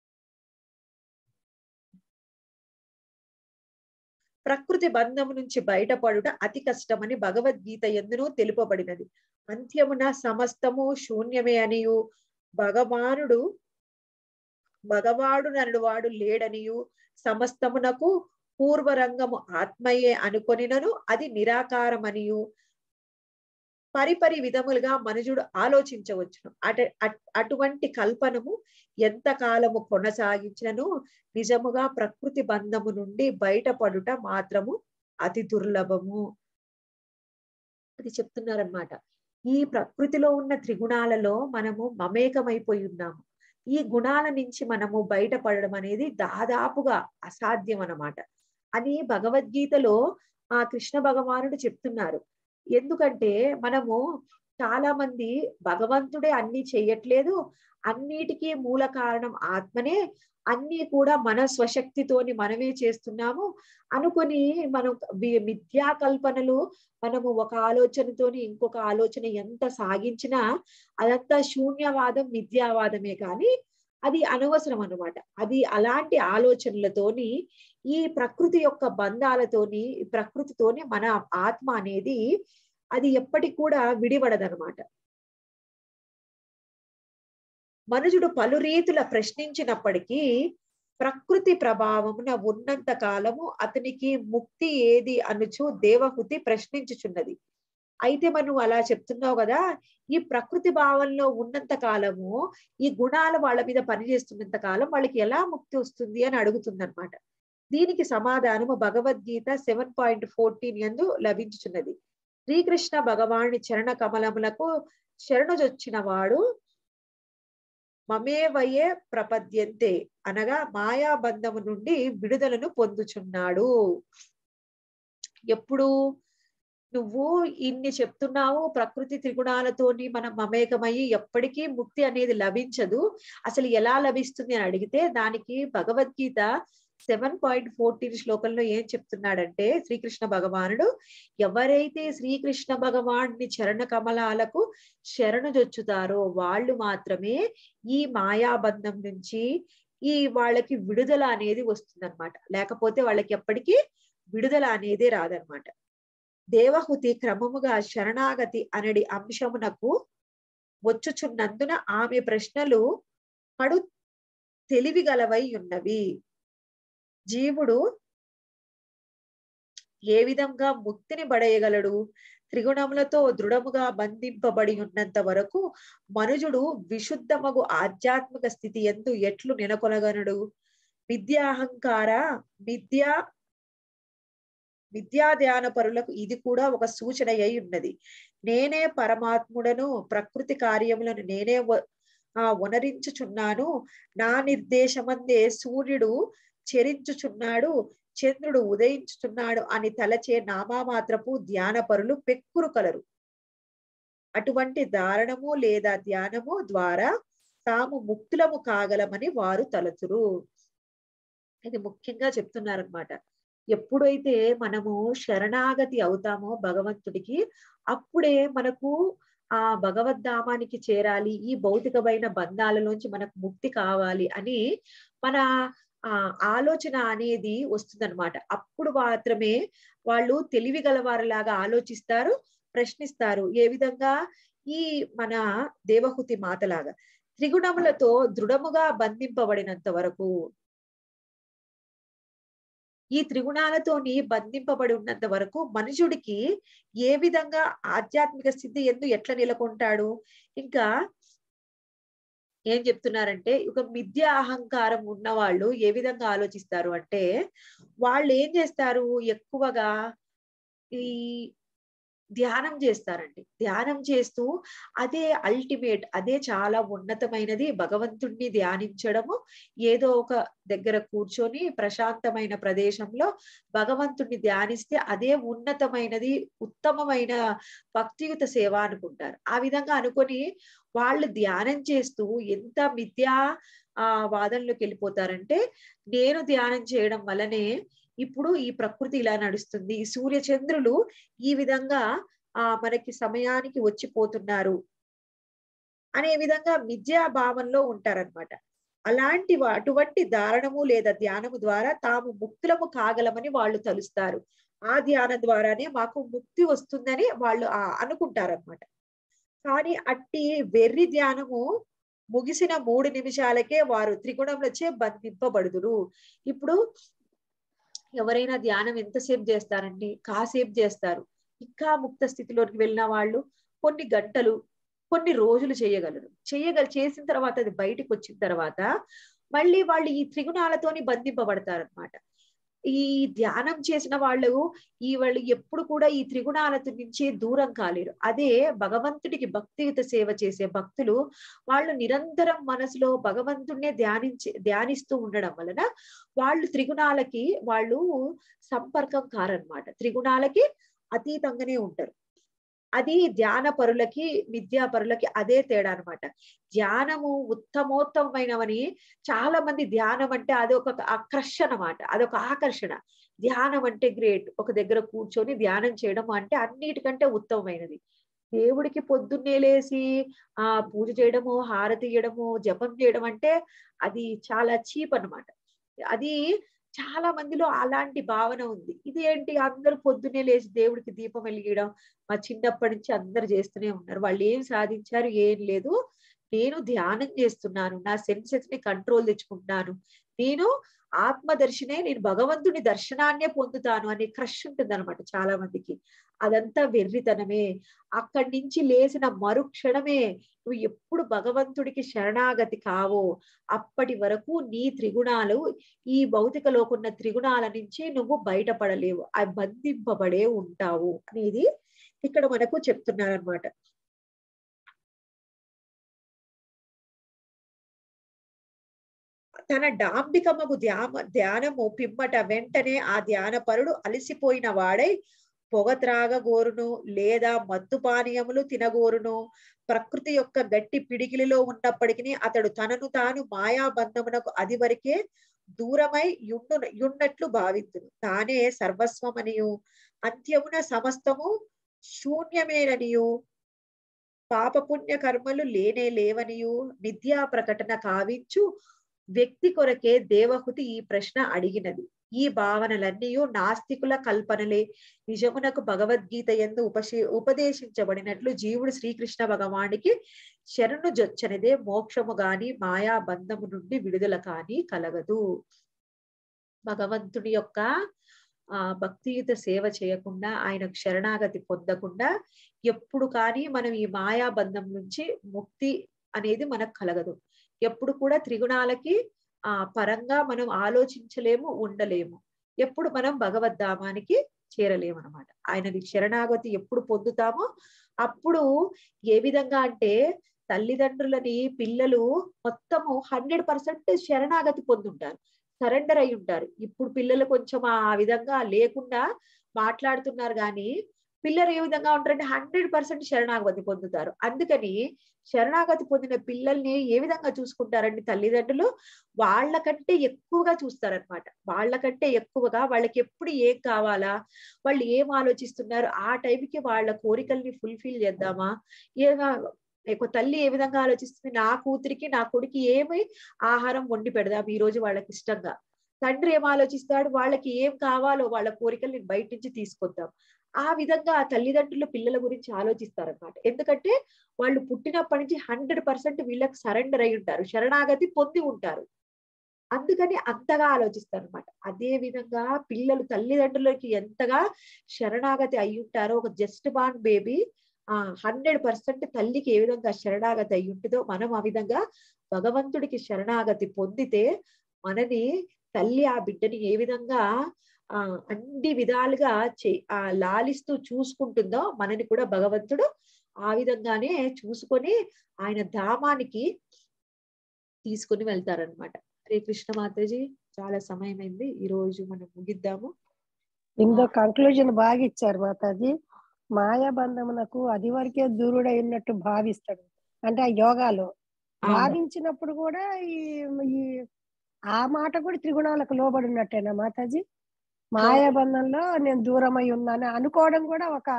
ప్రకృతి బంధము నుంచి బయటపడుట అతి కష్టమని భగవద్గీత ఎందునూ తెలుపబడినది అంత్యమున సమస్తము శూన్యమే అనియు భగవానుడు భగవాడు నన్ను వాడు లేడనియు సమస్తమునకు పూర్వరంగము ఆత్మయే అనుకొనినను అది నిరాకారమనియు పరిపరి విధములుగా మనుజుడు ఆలోచించవచ్చును అట అట్- అటువంటి కల్పనము ఎంత కాలము కొనసాగించినను నిజముగా ప్రకృతి బంధము నుండి బయటపడుట మాత్రము అతి దుర్లభము అది చెప్తున్నారనమాట ఈ ప్రకృతిలో ఉన్న త్రిగుణాలలో మనము మమేకమైపోయి ఉన్నాము ఈ గుణాల నుంచి మనము బయటపడడం అనేది దాదాపుగా అసాధ్యం అన్నమాట అని భగవద్గీతలో ఆ కృష్ణ భగవానుడు చెప్తున్నారు ఎందుకంటే మనము చాలా మంది భగవంతుడే అన్ని చెయ్యట్లేదు అన్నిటికీ మూల కారణం ఆత్మనే అన్ని కూడా మన స్వశక్తితోని మనమే చేస్తున్నాము అనుకొని మనం వి- మిథ్యా కల్పనలు మనము ఒక ఆలోచనతోని ఇంకొక ఆలోచన ఎంత సాగించినా అదంతా శూన్యవాదం మిథ్యావాదమే కానీ అది అనవసరం అన్నమాట అది అలాంటి ఆలోచనలతోని ఈ ప్రకృతి యొక్క బంధాలతోని ఈ ప్రకృతితోని మన ఆత్మ అనేది అది ఎప్పటికి కూడా విడిపడదనమాట మనుషుడు పలు రీతుల ప్రశ్నించినప్పటికీ ప్రకృతి ప్రభావమున ఉన్నంత కాలము అతనికి ముక్తి ఏది అనుచు దేవహుతి ప్రశ్నించుచున్నది అయితే మనం అలా చెప్తున్నావు కదా ఈ ప్రకృతి భావంలో ఉన్నంత కాలము ఈ గుణాలు వాళ్ళ మీద పనిచేస్తున్నంత కాలం వాళ్ళకి ఎలా ముక్తి వస్తుంది అని అడుగుతుంది అనమాట దీనికి సమాధానము భగవద్గీత సెవెన్ పాయింట్ ఫోర్టీన్ ఎందు లభించుచున్నది శ్రీకృష్ణ భగవాని చరణ కమలములకు శరణుజొచ్చిన వాడు మమేవయే ప్రపద్యంతే అనగా మాయాబంధము నుండి విడుదలను పొందుచున్నాడు ఎప్పుడు నువ్వు ఇన్ని చెప్తున్నావు ప్రకృతి త్రిగుణాలతోని మనం మమేకమయ్యి ఎప్పటికీ ముక్తి అనేది లభించదు అసలు ఎలా లభిస్తుంది అని అడిగితే దానికి భగవద్గీత సెవెన్ పాయింట్ ఫోర్టీన్ శ్లోకంలో ఏం చెప్తున్నాడంటే శ్రీకృష్ణ భగవానుడు ఎవరైతే శ్రీకృష్ణ భగవాన్ని చరణ కమలాలకు శరణు జొచ్చుతారో వాళ్ళు మాత్రమే ఈ మాయాబంధం నుంచి ఈ వాళ్ళకి విడుదల అనేది వస్తుందన్నమాట లేకపోతే వాళ్ళకి ఎప్పటికీ విడుదల అనేది రాదనమాట దేవహుతి క్రమముగా శరణాగతి అనడి అంశమునకు వచ్చుచున్నందున ఆమె ప్రశ్నలు కడు తెలివిగలవై ఉన్నవి జీవుడు ఏ విధంగా ముక్తిని పడేయగలడు త్రిగుణములతో దృఢముగా బంధింపబడి ఉన్నంత వరకు మనుజుడు విశుద్ధమగు ఆధ్యాత్మిక స్థితి ఎందు ఎట్లు నెలకొనగలడు విద్యాహంకార విద్యా విద్యా ధ్యాన పరులకు ఇది కూడా ఒక సూచన అయి ఉన్నది నేనే పరమాత్ముడను ప్రకృతి కార్యములను నేనే వ- ఆ వనరించుచున్నాను నా నిర్దేశమందే సూర్యుడు చెరించుచున్నాడు చంద్రుడు ఉదయించుచున్నాడు అని తలచే నామామాత్రపు ధ్యానపరులు పెక్కురు కలరు అటువంటి ధారణము లేదా ధ్యానము ద్వారా తాము ముక్తులము కాగలమని వారు తలచురు ఇది ముఖ్యంగా చెప్తున్నారనమాట ఎప్పుడైతే మనము శరణాగతి అవుతామో భగవంతుడికి అప్పుడే మనకు ఆ భగవద్ధామానికి చేరాలి ఈ భౌతికమైన బంధాలలోంచి మనకు ముక్తి కావాలి అని మన ఆ ఆలోచన అనేది వస్తుందన్నమాట అప్పుడు మాత్రమే వాళ్ళు తెలివి గలవారిలాగా ఆలోచిస్తారు ప్రశ్నిస్తారు ఏ విధంగా ఈ మన దేవహుతి మాతలాగా త్రిగుణములతో దృఢముగా బంధింపబడినంత వరకు ఈ త్రిగుణాలతోని బంధింపబడి ఉన్నంత వరకు మనుషుడికి ఏ విధంగా ఆధ్యాత్మిక స్థితి ఎందు ఎట్లా నెలకొంటాడు ఇంకా ఏం చెప్తున్నారంటే ఒక మిథ్య అహంకారం ఉన్న వాళ్ళు ఏ విధంగా ఆలోచిస్తారు అంటే వాళ్ళు ఏం చేస్తారు ఎక్కువగా ఈ ధ్యానం చేస్తారండి ధ్యానం చేస్తూ అదే అల్టిమేట్ అదే చాలా ఉన్నతమైనది భగవంతుణ్ణి ధ్యానించడము ఏదో ఒక దగ్గర కూర్చొని ప్రశాంతమైన ప్రదేశంలో భగవంతుణ్ణి ధ్యానిస్తే అదే ఉన్నతమైనది ఉత్తమమైన భక్తియుత సేవ అనుకుంటారు ఆ విధంగా అనుకొని వాళ్ళు ధ్యానం చేస్తూ ఎంత మిథ్యా ఆ వాదనలోకి వెళ్ళిపోతారంటే నేను ధ్యానం చేయడం వల్లనే ఇప్పుడు ఈ ప్రకృతి ఇలా నడుస్తుంది ఈ సూర్య చంద్రులు ఈ విధంగా ఆ మనకి సమయానికి వచ్చిపోతున్నారు అనే విధంగా మిథ్యా భావంలో ఉంటారనమాట అలాంటి వా- అటువంటి ధారణము లేదా ధ్యానము ద్వారా తాము ముక్తులము కాగలమని వాళ్ళు తలుస్తారు ఆ ధ్యానం ద్వారానే మాకు ముక్తి వస్తుందని వాళ్ళు ఆ అనుకుంటారనమాట కానీ అట్టి వెర్రి ధ్యానము ముగిసిన మూడు నిమిషాలకే వారు త్రిగుణములచే బంధింపబడుదురు ఇప్పుడు ఎవరైనా ధ్యానం ఎంతసేపు చేస్తారండి కాసేపు చేస్తారు ఇంకా ముక్త స్థితిలోకి వెళ్ళిన వాళ్ళు కొన్ని గంటలు కొన్ని రోజులు చేయగలరు చేయగల చేసిన తర్వాత అది బయటికి వచ్చిన తర్వాత మళ్ళీ వాళ్ళు ఈ త్రిగుణాలతోని బంధింపబడతారనమాట ఈ ధ్యానం చేసిన వాళ్ళు ఈ వాళ్ళు ఎప్పుడు కూడా ఈ త్రిగుణాలతో నుంచి దూరం కాలేరు అదే భగవంతుడికి భక్తియుత సేవ చేసే భక్తులు వాళ్ళు నిరంతరం మనసులో భగవంతుడినే ధ్యానించి ధ్యానిస్తూ ఉండడం వలన వాళ్ళు త్రిగుణాలకి వాళ్ళు సంపర్కం కారనమాట త్రిగుణాలకి అతీతంగానే ఉంటారు అది ధ్యాన పరులకి విద్యా పరులకి అదే తేడా అన్నమాట ధ్యానము ఉత్తమోత్తమైనవని చాలా మంది ధ్యానం అంటే అది ఒక ఆకర్షణ అన్నమాట అదొక ఆకర్షణ ధ్యానం అంటే గ్రేట్ ఒక దగ్గర కూర్చొని ధ్యానం చేయడం అంటే అన్నిటికంటే ఉత్తమమైనది దేవుడికి పొద్దున్నే లేసి ఆ పూజ చేయడము హారతి ఇయ్యడము జపం చేయడం అంటే అది చాలా చీప్ అన్నమాట అది చాలా మందిలో అలాంటి భావన ఉంది ఇది ఏంటి అందరూ పొద్దున్నే లేచి దేవుడికి దీపం వెలిగడం మా చిన్నప్పటి నుంచి అందరు చేస్తూనే ఉన్నారు వాళ్ళు ఏం సాధించారు ఏం లేదు నేను ధ్యానం చేస్తున్నాను నా సెన్సెస్ ని కంట్రోల్ తెచ్చుకుంటున్నాను నేను ఆత్మదర్శనే నేను భగవంతుని దర్శనాన్నే పొందుతాను అనే క్రష్ ఉంటుంది అనమాట చాలా మందికి అదంతా వెర్రితనమే అక్కడి నుంచి లేచిన మరుక్షణమే నువ్వు ఎప్పుడు భగవంతుడికి శరణాగతి కావో అప్పటి వరకు నీ త్రిగుణాలు ఈ భౌతిక లోకున్న త్రిగుణాల నుంచి నువ్వు బయటపడలేవు అవి బంధింపబడే ఉంటావు అనేది ఇక్కడ మనకు చెప్తున్నారనమాట తన డాంబికమగు ధ్యామ ధ్యానము పిమ్మట వెంటనే ఆ ధ్యానపరుడు అలసిపోయిన వాడై పొగ త్రాగగోరును లేదా మత్తు పానీయములు తినగోరును ప్రకృతి యొక్క గట్టి పిడికిలిలో ఉన్నప్పటికీ అతడు తనను తాను మాయాబంధమునకు అది వరకే దూరమై యుండు యున్నట్లు భావించును తానే సర్వస్వమనియు అంత్యమున సమస్తము శూన్యమేననియు పాపపుణ్య కర్మలు లేనే లేవనియు విద్యా ప్రకటన కావించు వ్యక్తి కొరకే దేవహుతి ఈ ప్రశ్న అడిగినది ఈ భావనలన్నీ నాస్తికుల కల్పనలే నిజమునకు భగవద్గీత ఎందు ఉపశే ఉపదేశించబడినట్లు జీవుడు శ్రీకృష్ణ భగవానికి శరణు జొచ్చనిదే మోక్షము గాని మాయా బంధము నుండి విడుదల కాని కలగదు భగవంతుడి యొక్క ఆ భక్తియుత సేవ చేయకుండా ఆయనకు శరణాగతి పొందకుండా ఎప్పుడు కానీ మనం ఈ మాయా బంధం నుంచి ముక్తి అనేది మనకు కలగదు ఎప్పుడు కూడా త్రిగుణాలకి ఆ పరంగా మనం ఆలోచించలేము ఉండలేము ఎప్పుడు మనం భగవద్ధామానికి చేరలేము అనమాట ఆయనది శరణాగతి ఎప్పుడు పొందుతామో అప్పుడు ఏ విధంగా అంటే తల్లిదండ్రులని పిల్లలు మొత్తము హండ్రెడ్ పర్సెంట్ శరణాగతి పొందుంటారు సరెండర్ అయి ఉంటారు ఇప్పుడు పిల్లలు కొంచెం ఆ విధంగా లేకుండా మాట్లాడుతున్నారు కానీ పిల్లలు ఏ విధంగా ఉంటారంటే హండ్రెడ్ పర్సెంట్ శరణాగతి పొందుతారు అందుకని శరణాగతి పొందిన పిల్లల్ని ఏ విధంగా చూసుకుంటారండి తల్లిదండ్రులు వాళ్ళకంటే ఎక్కువగా చూస్తారనమాట వాళ్ళకంటే ఎక్కువగా వాళ్ళకి ఎప్పుడు ఏం కావాలా వాళ్ళు ఏం ఆలోచిస్తున్నారు ఆ టైంకి వాళ్ళ కోరికల్ని ఫుల్ఫిల్ చేద్దామా ఏగా ఒక తల్లి ఏ విధంగా ఆలోచిస్తుంది నా కూతురికి నా కొడుకు ఏమి ఆహారం వండి పెడదాం ఈ రోజు వాళ్ళకి ఇష్టంగా తండ్రి ఏం ఆలోచిస్తాడు వాళ్ళకి ఏం కావాలో వాళ్ళ కోరికలు బయట నుంచి తీసుకొద్దాం ఆ విధంగా ఆ తల్లిదండ్రులు పిల్లల గురించి ఆలోచిస్తారనమాట ఎందుకంటే వాళ్ళు పుట్టినప్పటి నుంచి హండ్రెడ్ పర్సెంట్ వీళ్ళకి సరెండర్ అయి ఉంటారు శరణాగతి పొంది ఉంటారు అందుకని అంతగా ఆలోచిస్తారు అనమాట అదే విధంగా పిల్లలు తల్లిదండ్రులకి ఎంతగా శరణాగతి అయి ఉంటారో ఒక జస్ట్ బాన్ బేబీ ఆ హండ్రెడ్ పర్సెంట్ తల్లికి ఏ విధంగా శరణాగతి అయి ఉంటుందో మనం ఆ విధంగా భగవంతుడికి శరణాగతి పొందితే మనని తల్లి ఆ బిడ్డని ఏ విధంగా ఆ అన్ని విధాలుగా చే ఆ లాలిస్తూ చూసుకుంటుందో మనని కూడా భగవంతుడు ఆ విధంగానే చూసుకొని ఆయన ధామానికి తీసుకుని వెళ్తారనమాట హరే కృష్ణ మాతాజీ చాలా సమయం అయింది ఈ రోజు మనం ముగిద్దాము ఇందో కంక్లూజన్ బాగా ఇచ్చారు మాతాజీ మాయాబంధమునకు అది వరకే దూరుడై ఉన్నట్టు భావిస్తాడు అంటే ఆ యోగాలో అవును. భావించినప్పుడు కూడా ఈ ఈ ఆ మాట కూడా త్రిగుణాలకు లోబడి ఉన్నట్టేనా మాతాజీ మాయాబంధంలో నేను దూరమై ఉన్నాను అనుకోవడం కూడా ఒక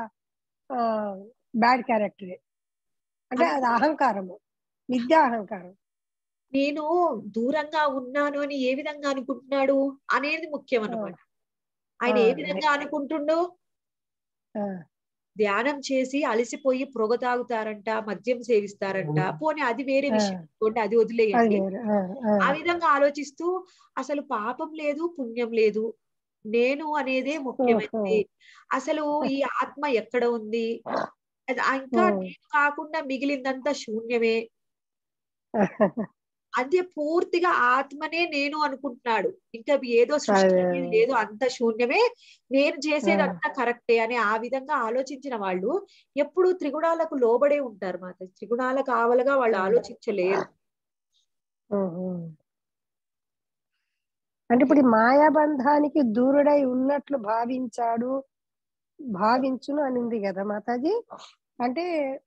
బ్యాడ్ క్యారెక్టర్ అంటే అది అహంకారము విద్యా అహంకారం నేను దూరంగా ఉన్నాను అని ఏ విధంగా అనుకుంటున్నాడు అనేది ముఖ్యం అన్నమాట ఆయన ఏ ఆ, విధంగా అనుకుంటుండో ఆ, ధ్యానం చేసి అలసిపోయి పొగ తాగుతారంట మద్యం సేవిస్తారంట పోనీ అది వేరే ఆ. విషయం అనుకోండి అది అది వదిలేయండి వేరు. ఆ, ఆ, ఆ విధంగా ఆలోచిస్తూ అసలు పాపం లేదు పుణ్యం లేదు నేను అనేదే ముఖ్యమైనది అసలు ఈ ఆత్మ ఎక్కడ ఉంది అది ఆ ఇంకా ఓ. నేను కాకుండా మిగిలిందంతా శూన్యమే అదే పూర్తిగా ఆత్మనే నేను అనుకుంటున్నాడు ఇంకా ఏదో సృష్టి అదే. అనేది లేదు అంత శూన్యమే నేను చేసేది ఆ. అంతా కరెక్టే అని ఆ విధంగా ఆలోచించిన వాళ్ళు ఎప్పుడు త్రిగుణాలకు లోబడే ఉంటారు మాత త్రిగుణాలకు ఆవలుగా వాళ్ళు ఆ. ఆలోచించలేరు ఓహో. అంటే ఇప్పుడు ఈ మాయాబంధానికి దూరుడై ఉన్నట్లు భావించాడు భావించును అనింది కదా మాతాజీ అంటే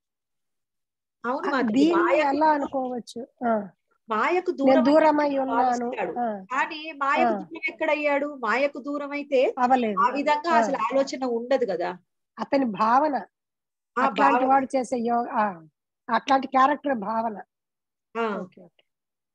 అవును ఆ, మాతాజీ దీన్ని మాయకు ఎలా అనుకోవచ్చు ఆ, మాయకు నేను దూరం దూరమై ఉన్నాను భావిస్తాడు. ఆ, కానీ మాయకు ఆ. దూరం ఎక్కడయ్యాడు మాయకు దూరం అయితే అవలేదు ఆ విధంగా ఆ. అసలు ఆలోచన ఉండదు కదా అతని భావన ఆ అట్లాంటి భావం వాడు చేసే యోగ ఆ, అట్లాంటి క్యారెక్టర్ భావన ఆ, ఓకే ఓకే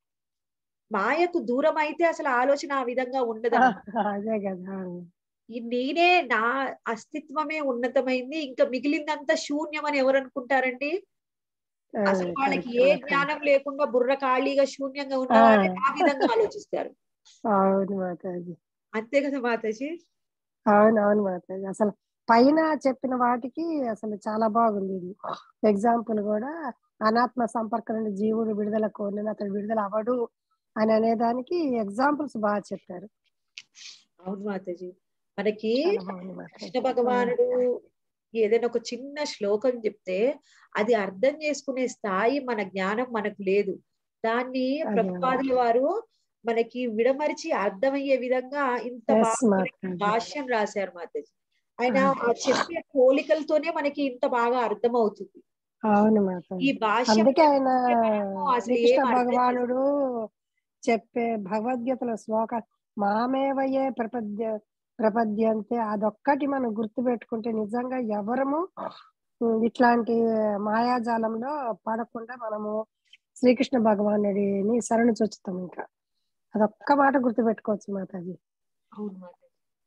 మాయకు దూరం అయితే అసలు ఆలోచన ఆ విధంగా ఉండదు ఆ, అన్నమాట. అదే కదా ఈ నేనే నా అస్తిత్వమే ఉన్నతమైంది ఇంకా మిగిలిందంతా శూన్యం అని ఎవరు అనుకుంటారండి ఆ, అసలు వాళ్ళకి correct, ఏ correct. జ్ఞానం లేకుండా బుర్ర ఖాళీగా శూన్యంగా ఉన్న వాళ్ళే ఆ విధంగా ఆలోచిస్తారు అవును మాతాజీ అంతే కదా మాతాజీ అవును అవును మాతాజీ అసలు పైన చెప్పిన వాటికి అసలు చాలా బాగుంది ఇది ఎగ్జాంపుల్ కూడా అనాత్మ సంపర్కం నుండి జీవుడు విడుదల కోరిన అతడు విడుదల అవడు అని అనేదానికి ఎగ్జాంపుల్స్ బాగా చెప్పారు అవును మాతాజీ మనకి చాలా బాగుంది మాతాజీ కృష్ణ భగవానుడు ఏదైనా ఒక చిన్న శ్లోకం చెప్తే అది అర్థం చేసుకునే స్థాయి మన జ్ఞానం మనకు లేదు దాన్ని అదే. ప్రభుపాదుల వారు మనకి విడమరిచి అర్థమయ్యే విధంగా ఇంత Yes, బాగా మనకి మాతాజీ. భాష్యం రాశారు మాతాజీ ఆయన అదే. ఆ చెప్పే పోలికలతోనే మనకి ఇంత బాగా అర్థం అవుతుంది అవును ఈ మాతాజీ భాష్యం అందుకే ఆయన మనము అసలు ఏం శ్రీకృష్ణ అర్థం భగవానుడు చెప్పే భగవద్గీతల శ్లోక మామేవయే ప్రపద్య ప్రపద్యంతే అదొక్కటి మనం గుర్తు పెట్టుకుంటే నిజంగా ఎవరము ఉమ్, ఇట్లాంటి మాయాజాలంలో పడకుండా మనము శ్రీకృష్ణ భగవానుడిని శరణు చొచ్చుతాం ఇంకా అదొక్క మాట గుర్తు పెట్టుకోవచ్చు మాతాజీ అవును మాతాజీ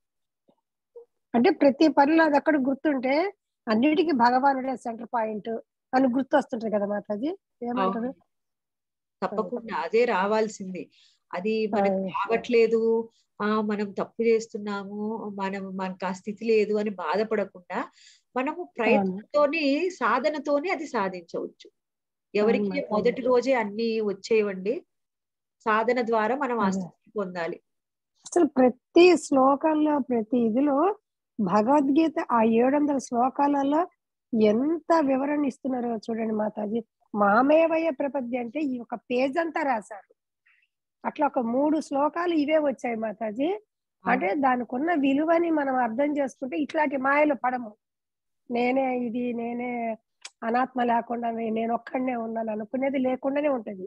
అంటే ప్రతి పనిలో అది అక్కడ గుర్తుంటే అన్నిటికీ భగవానుడే సెంటర్ పాయింట్ అని గుర్తు వస్తుంటది కదా మాతాజీ ఏమంటారు అవును. తప్పకుండా అదే రావాల్సింది అది మనకు అవును. రావట్లేదు ఆ మనం తప్పు చేస్తున్నాము మనం మనకు ఆ స్థితి లేదు అని బాధపడకుండా మనము ప్రయత్నంతోని సాధనతోని అది సాధించవచ్చు ఎవరికి అవును, మాతాజీ. మొదటి రోజే అన్ని వచ్చేయండి సాధన ద్వారా మనం ఆ అదే. స్థితి పొందాలి అసలు ప్రతి శ్లోకంలో ప్రతి ఇదిలో భగవద్గీత ఆ ఏడు వందల శ్లోకాలలో ఎంత వివరణ ఇస్తున్నారో చూడండి మాతాజీ మామేవయ ప్రపద్య అంటే ఈ ఒక పేజ్ అంతా రాశారు అట్లా ఒక మూడు శ్లోకాలు ఇవే వచ్చాయి మాతాజీ అంటే దానికి ఉన్న విలువని మనం అర్థం చేసుకుంటే ఇట్లాంటి మాయలు పడము నేనే ఇది నేనే అనాత్మ లేకుండా నే- నేను ఒక్కడనే ఉన్నాను అనుకునేది లేకుండానే ఉంటది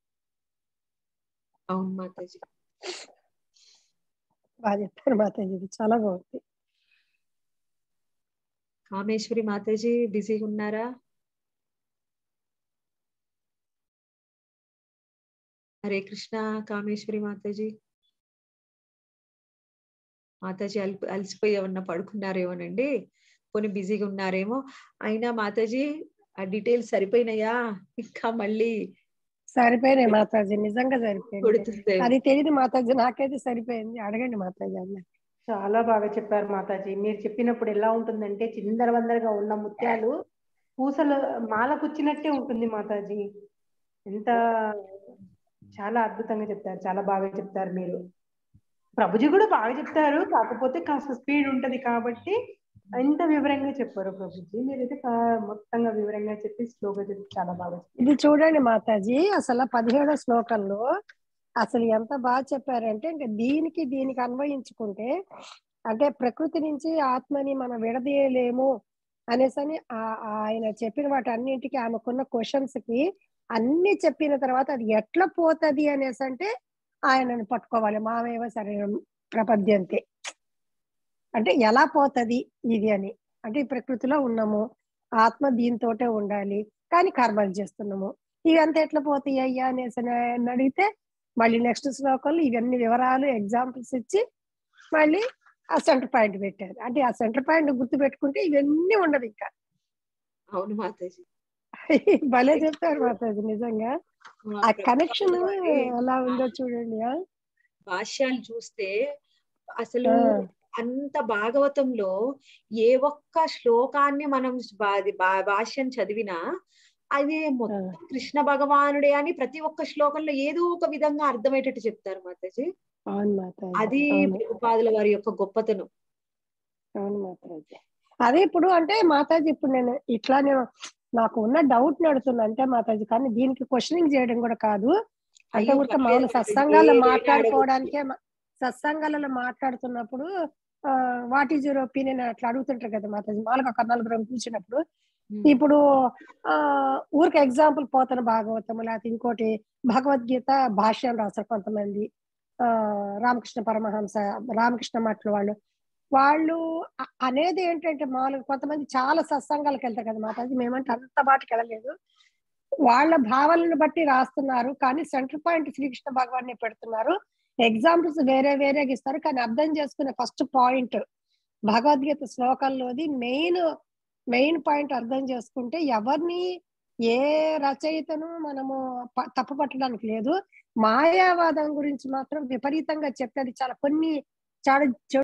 అవును మాతాజీ బాగా చెప్పారు మాతాజీ ఇది చాలా బాగుంది కామేశ్వరి మాతాజీ బిజీగా ఉన్నారా హరే కృష్ణ కామేశ్వరి మాతాజీ మాతాజీ అలి అలసిపోయి ఏమన్నా పడుకున్నారేమోనండి కొన్ని బిజీగా ఉన్నారేమో అయినా మాతాజీ ఆ డీటెయిల్స్ సరిపోయినాయా ఇంకా మళ్ళీ సరిపోయినాయి మాతాజీ నిజంగా సరిపోయింది కొడుతుంది అది తెలియదు మాతాజీ నాకైతే సరిపోయింది అడగండి మాతాజీ అన్న చాలా బాగా చెప్పారు మాతాజీ మీరు చెప్పినప్పుడు ఎలా ఉంటుందంటే చిందరవందరగా ఉన్న ముత్యాలు పూసలు మాల కుచ్చినట్టే ఉంటుంది మాతాజీ ఎంత చాలా అద్భుతంగా చెప్తారు చాలా బాగా చెప్తారు మీరు ప్రభుజీ కూడా బాగా చెప్తారు కాకపోతే కాస్త స్పీడ్ ఉంటది కాబట్టి ఎంత వివరంగా చెప్పారు ప్రభుజీ మీరైతే కా- మొత్తంగా వివరంగా చెప్పి స్లోగా చెప్పి చాలా బాగా చెప్పారు. ఇది చూడండి మాతాజీ అసలు పదిహేడో శ్లోకంలో అసలు ఎంత బాగా చెప్పారంటే ఇంకా దీనికి దీనికి అన్వయించుకుంటే అంటే ప్రకృతి నుంచి ఆత్మని మనం విడదీయలేము అనేసని ఆ- ఆయన చెప్పిన వాటి అన్నింటికి ఆమెకున్న క్వశ్చన్స్ కి అన్ని చెప్పిన తర్వాత అది ఎట్లా పోతది అనేసి అంటే ఆయనను పట్టుకోవాలి మామేవ సరే ప్రపద్యంతే అంటే ఎలా పోతది ఇది అని అంటే ఈ ప్రకృతిలో ఉన్నాము ఆత్మ దీంతోటే ఉండాలి కానీ కర్మలు చేస్తున్నాము ఇవంతా ఎట్లా పోతాయి అయ్యా అనేసి అని అడిగితే మళ్ళీ నెక్స్ట్ శ్లోకంలో ఇవన్నీ వివరాలు ఎగ్జాంపుల్స్ ఇచ్చి మళ్ళీ ఆ సెంటర్ పాయింట్ పెట్టారు అంటే ఆ సెంటర్ పాయింట్ గుర్తు పెట్టుకుంటే ఇవన్నీ ఉండదు ఇంకా అవును మాతాజీ భలే చెప్పారు మాతాజీ నిజంగా ఆ కనెక్షన్ ఎలా ఉందో చూడండి ఆ? భాష్యాలు చూస్తే అసలు ఆ. అంత భాగవతంలో ఏ ఒక్క శ్లోకాన్ని మనం భా- అది భా- భాష్యం చదివినా అది మొత్తం కృష్ణ భగవానుడే అని ప్రతి ఒక్క శ్లోకంలో ఏదో ఒక విధంగా అర్థమయ్యేటట్టు చెప్తారు మాతాజీ అవును మాతాజీ అది అవును. ప్రభుపాదుల వారి యొక్క గొప్పతనం అవును మాతాజీ అదే ఇప్పుడు అంటే మాతాజీ ఇప్పుడు నేను ఇట్లా నేను నాకు ఉన్న డౌట్ నడుతుంది అంటే మాతాజీ కానీ దీనికి క్వశ్చనింగ్ చేయడం కూడా కాదు అంటే అయ్యో, ఊరికే పర్లేదు మామూలు మాతాజీ, సత్సంగాల్లో ఏదైనా మాట్లాడుకోవడానికే మా- సత్సంగాలలో మాట్లాడుతున్నప్పుడు వాట్ ఈజ్ యువర్ ఒపీనియన్ అట్లా అడుగుతుంటారు కదా మాతాజీ మాలకు ఒక నలుగురు కూర్చున్నప్పుడు ఉమ్, ఇప్పుడు ఆ ఊరికి ఎగ్జాంపుల్ పోతన భాగవతము లేకపోతే ఇంకోటి భగవద్గీత భాష్యం రాస్తారు కొంతమంది ఆ రామకృష్ణ పరమహంస రామకృష్ణ మట్ల వాళ్ళు వాళ్ళు అ- అనేది ఏంటంటే మామూలుగా కొంతమంది చాలా సత్సంగాలకు వెళ్తారు కదా మాతాజీ మేమంటే అంత బాటకి వెళ్ళలేదు వాళ్ళ భావాలను బట్టి రాస్తున్నారు కానీ సెంటర్ పాయింట్ శ్రీకృష్ణ భగవాన్ పెడుతున్నారు ఎగ్జాంపుల్స్ వేరే వేరేగా ఇస్తారు కానీ అర్థం చేసుకునే ఫస్ట్ పాయింట్ భగవద్గీత శ్లోకంలోది మెయిన్ మెయిన్ పాయింట్ అర్థం చేసుకుంటే ఎవరిని ఏ రచయితను మనము ప- తప్పు పట్టడానికి లేదు మాయావాదం గురించి మాత్రం విపరీతంగా చెప్పేది చాలా కొన్ని చాలా చెడు